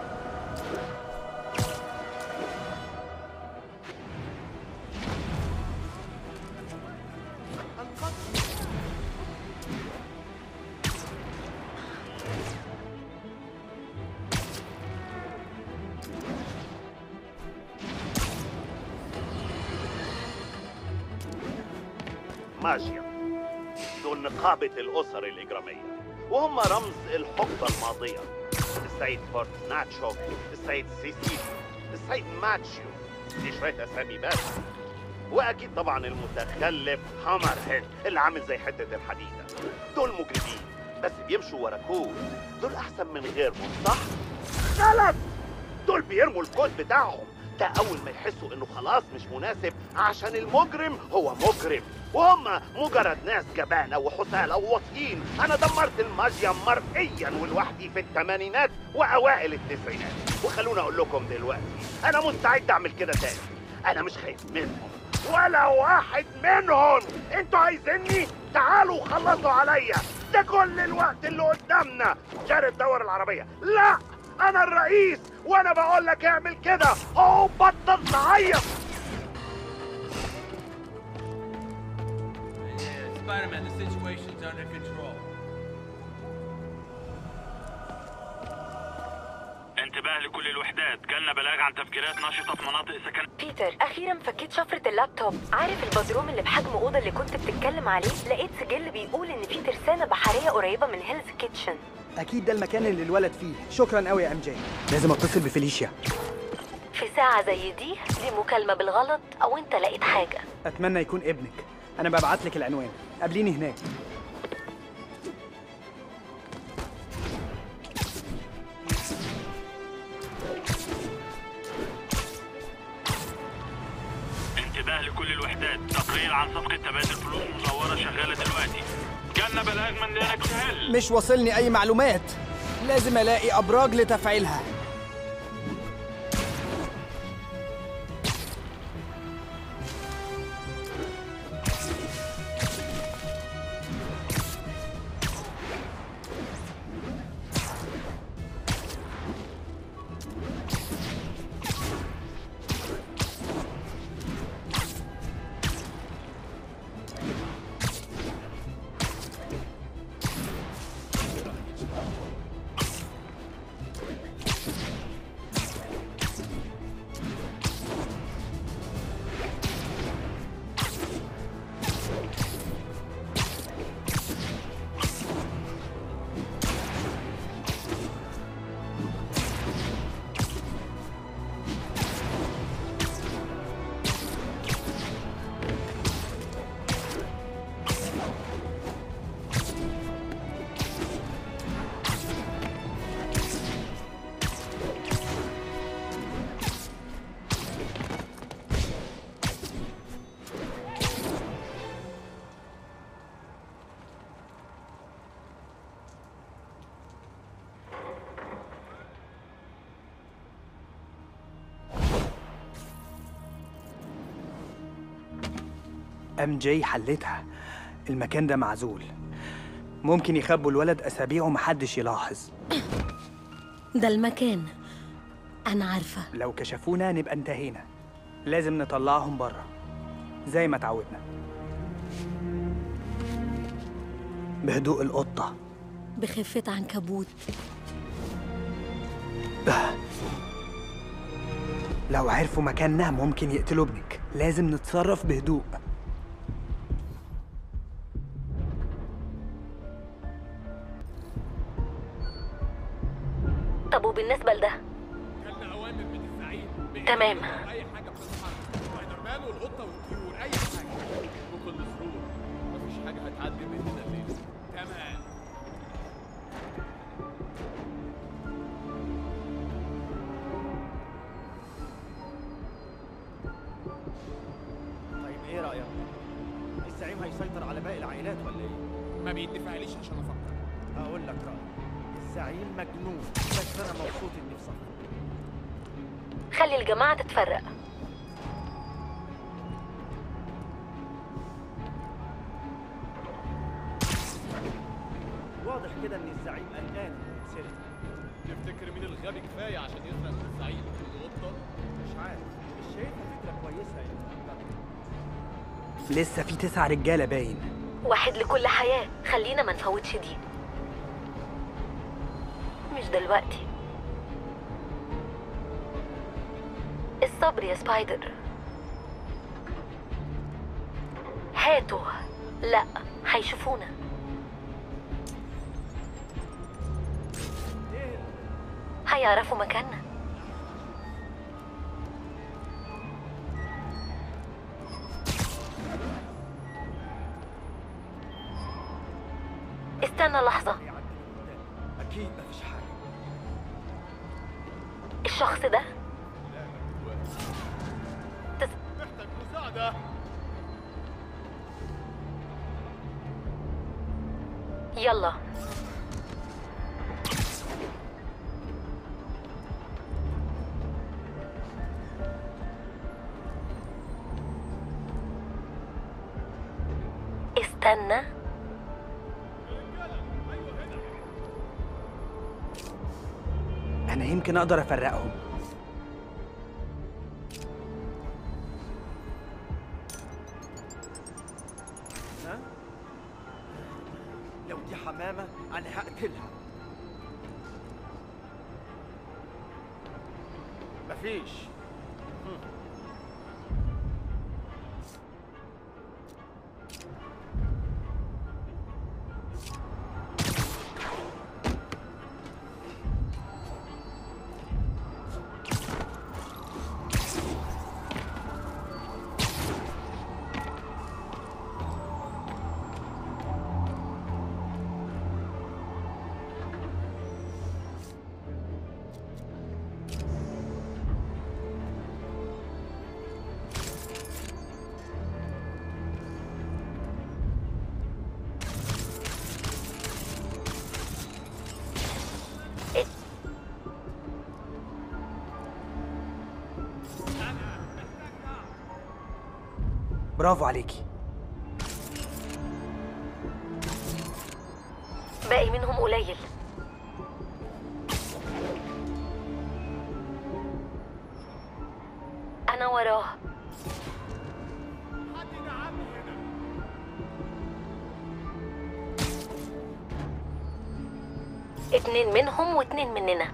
ماجيا دول نقابة الأسر الإجرامية وهم رمز الحقبة الماضية السيد فورت ناتشو السيد سيسيل السيد ماتشيو دي شوية أسامي بس وأكيد طبعا المتخلف هامر هيد اللي عامل زي حتة الحديدة دول مجرمين بس بيمشوا ورا كود دول أحسن من غيرهم صح؟ غلط دول بيرموا الكود بتاعهم ده أول ما يحسوا إنه خلاص مش مناسب عشان المجرم هو مجرم وهم مجرد ناس جبانة وحسالة وواطيين أنا دمرت الماجيا مرئيا ولوحدي في الثمانينات وأوائل التسعينات وخلوني أقول لكم دلوقتي أنا مستعد أعمل كده تاني أنا مش خايف منهم ولا واحد منهم انتوا عايزيني تعالوا خلصوا عليا ده كل الوقت اللي قدامنا جاري دور العربية لا انا الرئيس وانا بقول لك اعمل كده او بطل تعيط Spider-Man, the situation's under control. انتباه لكل الوحدات جالنا بلاغ عن تفجيرات نشطة في مناطق سكن بيتر اخيرا فكيت شفره اللابتوب عارف البدروم اللي بحجم اوضه اللي كنت بتتكلم عليه لقيت سجل بيقول ان في ترسانه بحريه قريبه من هيلز كيتشن اكيد ده المكان اللي الولد فيه شكرا قوي يا ام جي لازم اتصل بفيليشيا في ساعه زي دي دي مكالمه بالغلط او انت لقيت حاجه اتمنى يكون ابنك انا ببعت لك العنوان قابليني هناك انتباه لكل الوحدات تقرير عن صفقة تبادل فلوس مزورة شغالة دلوقتي جالنا بلاغ من لينكس هيل مش واصلني اي معلومات لازم الاقي ابراج لتفعيلها ام جي حلتها المكان ده معزول ممكن يخبوا الولد اسابيع ومحدش يلاحظ ده المكان انا عارفه لو كشفونا نبقى انتهينا لازم نطلعهم بره زي ما اتعودنا بهدوء القطة بخفه عنكبوت لو عرفوا مكاننا ممكن يقتلوا ابنك لازم نتصرف بهدوء طب وبالنسبه لده جالنا اوامر من الزعيم تمام. اي حاجه بتتحرك سبايدر مان والقطه والطيور اي حاجه بكل سرور مفيش حاجه هتعدي مننا الليله تمام طيب ايه رايك الزعيم هيسيطر على باقي العائلات ولا ايه ما بيدفعليش عشان افكر هقول لك رايي الزعيم مجنون بس انا مبسوط اني في صفه خلي الجماعه تتفرق واضح كده ان الزعيم قلقان إنه يتسرق تفتكر مين الغبي كفايه عشان يسرق من الزعيم القطه مش عارف مش شايفها فكره كويسه يعني لسه في تسع رجالة باين واحد لكل حياه خلينا ما نفوتش دي مش دلوقتي الصبر يا سبايدر هاتوا لا هيشوفونا هيعرفوا مكاننا استنى لحظة اكيد مفيش حاجه الشخص ده محتاج مساعده يلا استنى أنا يمكن أقدر أفرقهم ها لو دي حمامه انا هقتلها مفيش برافو عليكي باقي منهم قليل انا وراه اتنين منهم واتنين مننا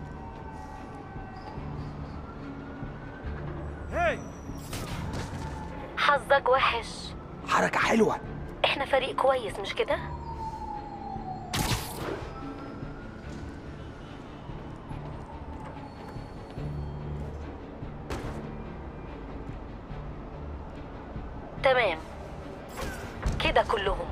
هاي حظك وحش حركة حلوة احنا فريق كويس مش كده تمام كده كلهم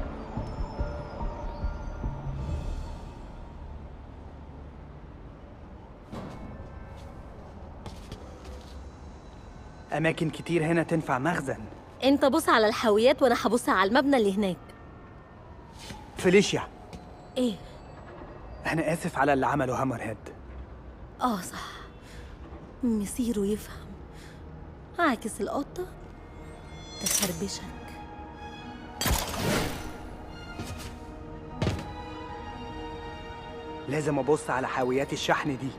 أماكن كتير هنا تنفع مخزن انت بص على الحاويات وانا هبص على المبنى اللي هناك فيليشيا ايه أنا آسف على اللي عمله هامر هيد اه صح مسيره يفهم عاكس القطة تخربشك لازم أبص على حاويات الشحن دي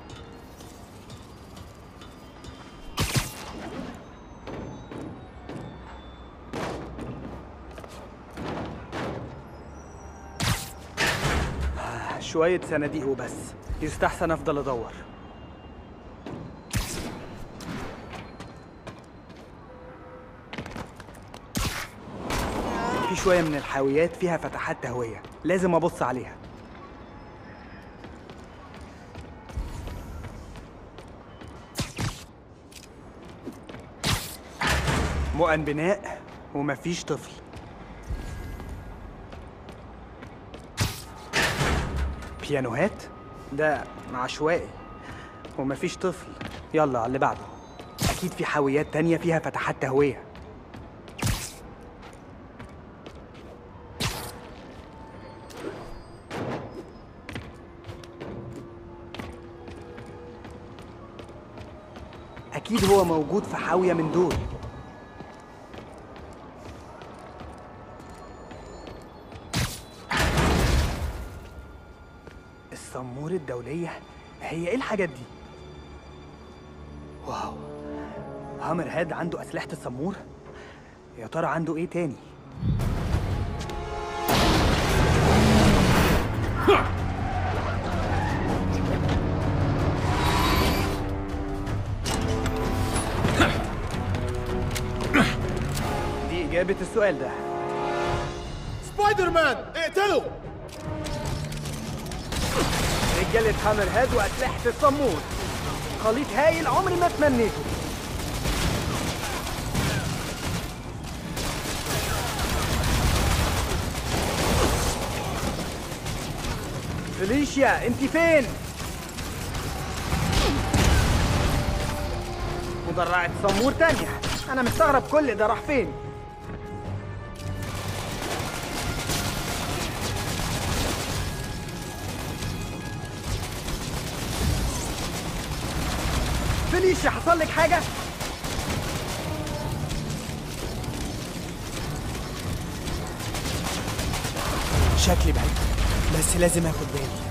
آه، شوية صناديق وبس يستحسن أفضل أدور في شوية من الحاويات فيها فتحات تهوية لازم أبص عليها مؤن بناء ومفيش طفل بيانوهات ده عشوائي ومفيش طفل يلا على اللي بعده أكيد في حاويات تانية فيها فتحات تهوية أكيد هو موجود في حاوية من دول السمور الدولية هي ايه الحاجات دي؟ واو هامر هاد عنده أسلحة السمور؟ يا ترى عنده ايه تاني؟ دي إجابة السؤال ده سبايدر مان اقتله رجالة هامر هاد وأسلحة السمور خليط هايل عمري ما تمنيته فيليشيا انت فين؟ مدرعة سمور تانية أنا مستغرب كل ده راح فين؟ فيليشيا حصل لك حاجة؟ شكلي بعيد بس لازم اخد بالي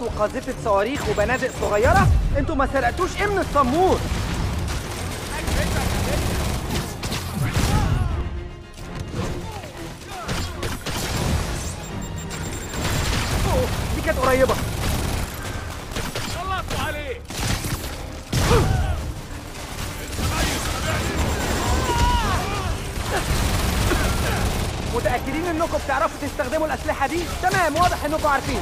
وقاذفة صواريخ وبنادق صغيرة انتوا ما سرقتوش ايه من السمور أوه، دي كانت قريبة خلصوا عليه متأكدين انكم بتعرفوا تستخدموا الأسلحة دي؟ تمام واضح انكم عارفين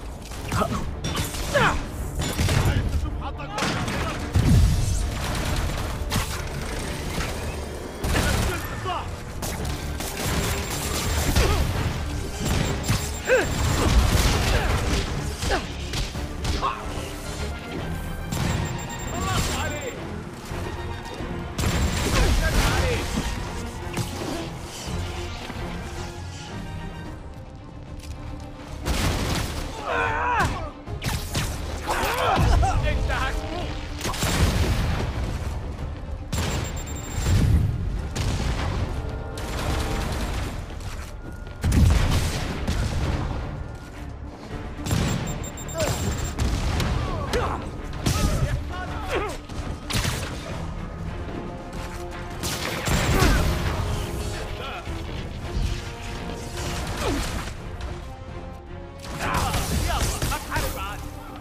انت هتموت يلا هتحارب عنه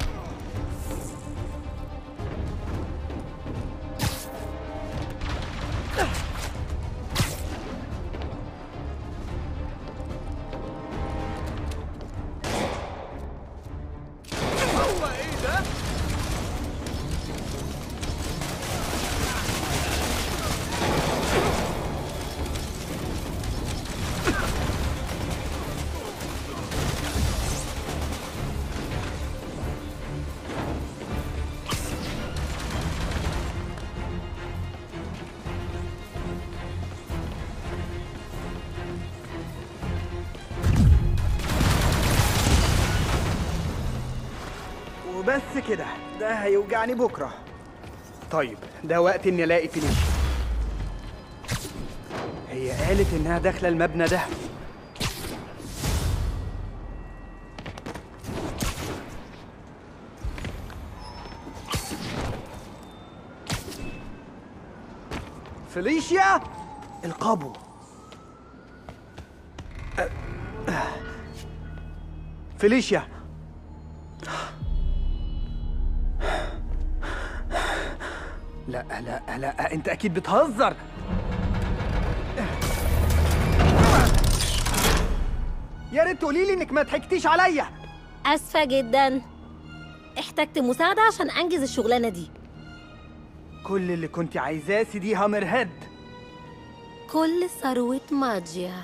هو ايه ده؟ وبس كده ده هيوجعني بكرة طيب ده وقت اني الاقي فينيش هي قالت انها داخلة المبنى ده فيليشيا القابو أه، أه. فيليشيا لا لا لا انت اكيد بتهزر يا ريت تقولي لي انك ما ضحكتيش عليا اسفه جدا احتجت مساعده عشان انجز الشغلانه دي كل اللي كنت عايزاه سيدي هامر هيد كل ثروه ماجيا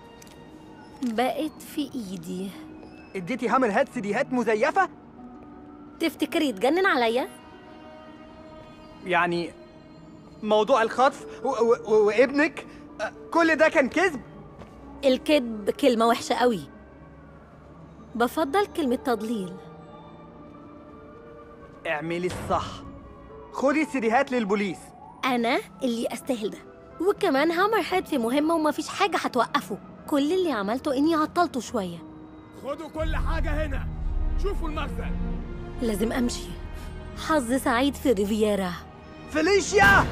بقت في ايدي اديتي هامر هيد سيديهات مزيفه تفتكري يتجنن عليا يعني موضوع الخطف و- و- و- وابنك أه، كل ده كان كذب الكذب كلمه وحشه قوي بفضل كلمه تضليل اعملي الصح خدي السيديهات للبوليس انا اللي استاهل ده وكمان هامر هيد في مهمه ومفيش حاجه هتوقفه كل اللي عملته اني عطلته شويه خدوا كل حاجة هنا شوفوا المخزن لازم امشي حظ سعيد في ريفيرا فيليشيا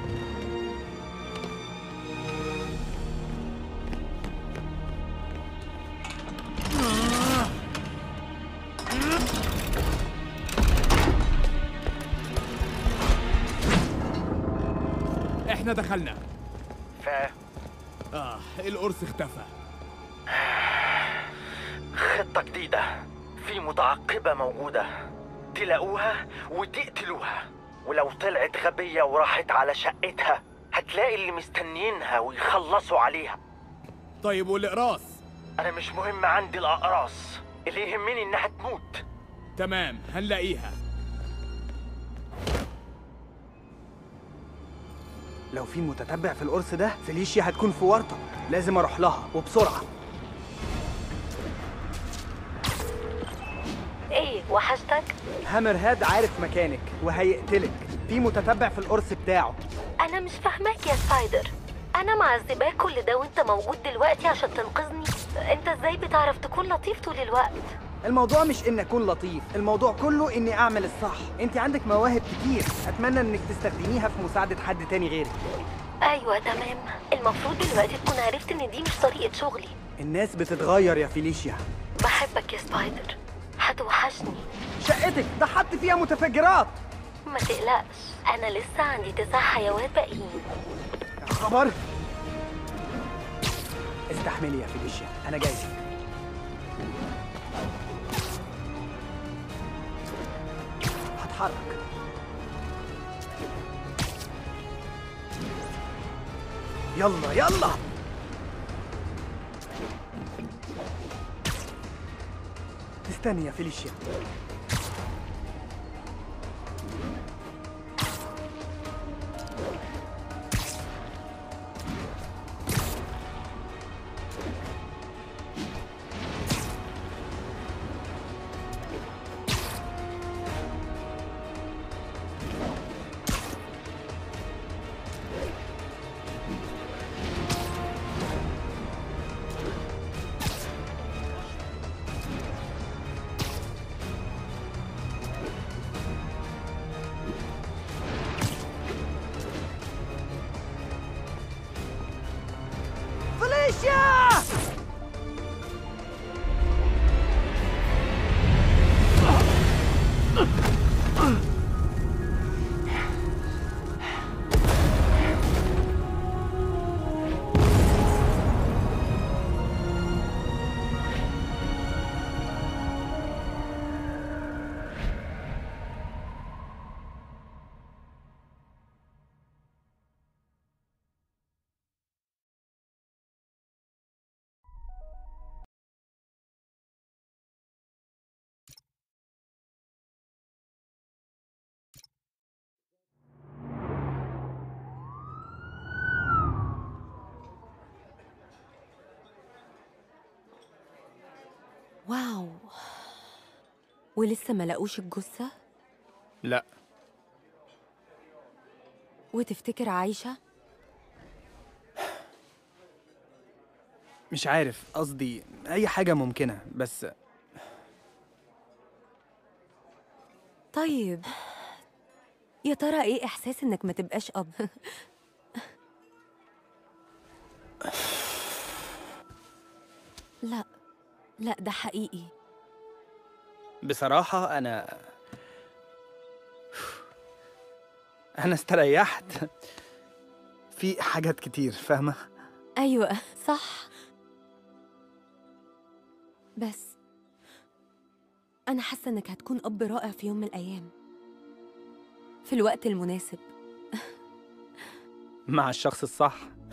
احنا دخلنا ف اه القرص اختفى خطة جديدة في متعقبة موجودة تلاقوها وتقتلوها ولو طلعت غبية وراحت على شقتها هتلاقي اللي مستنيينها ويخلصوا عليها طيب والاقراص أنا مش مهم عندي الأقراص اللي يهمني إنها تموت تمام هنلاقيها لو في متتبع في القرص ده فيليشيا هتكون في ورطة لازم اروح لها وبسرعة ايه وحشتك هامر هاد عارف مكانك وهيقتلك في متتبع في القرص بتاعه انا مش فاهماك يا سبايدر انا معذباك كل ده وانت موجود دلوقتي عشان تنقذني انت ازاي بتعرف تكون لطيف طول الوقت الموضوع مش إني أكون لطيف الموضوع كله إني أعمل الصح أنت عندك مواهب كتير أتمنى إنك تستخدميها في مساعدة حد تاني غيرك ايوه تمام المفروض دلوقتي تكون عرفت ان دي مش طريقه شغلي الناس بتتغير يا فيليشيا بحبك يا سبايدر هتوحشني شقتك ده حط فيها متفجرات ما تقلقش انا لسه عندي تسع حيوات باقيين يا خبر استحملي يا فيليشيا أنا جاي هتحرك يلا يلا استني يا فيليشيا فيليشيا واو ولسه ما لقوش الجثة لا وتفتكر عايشة مش عارف قصدي أي حاجة ممكنة بس طيب يا ترى ايه احساس انك ما تبقاش اب لا لا ده حقيقي بصراحة أنا أنا استريحت في حاجات كتير فاهمة ايوه صح بس انا حاسه انك هتكون اب رائع في يوم من الايام في الوقت المناسب مع الشخص الصح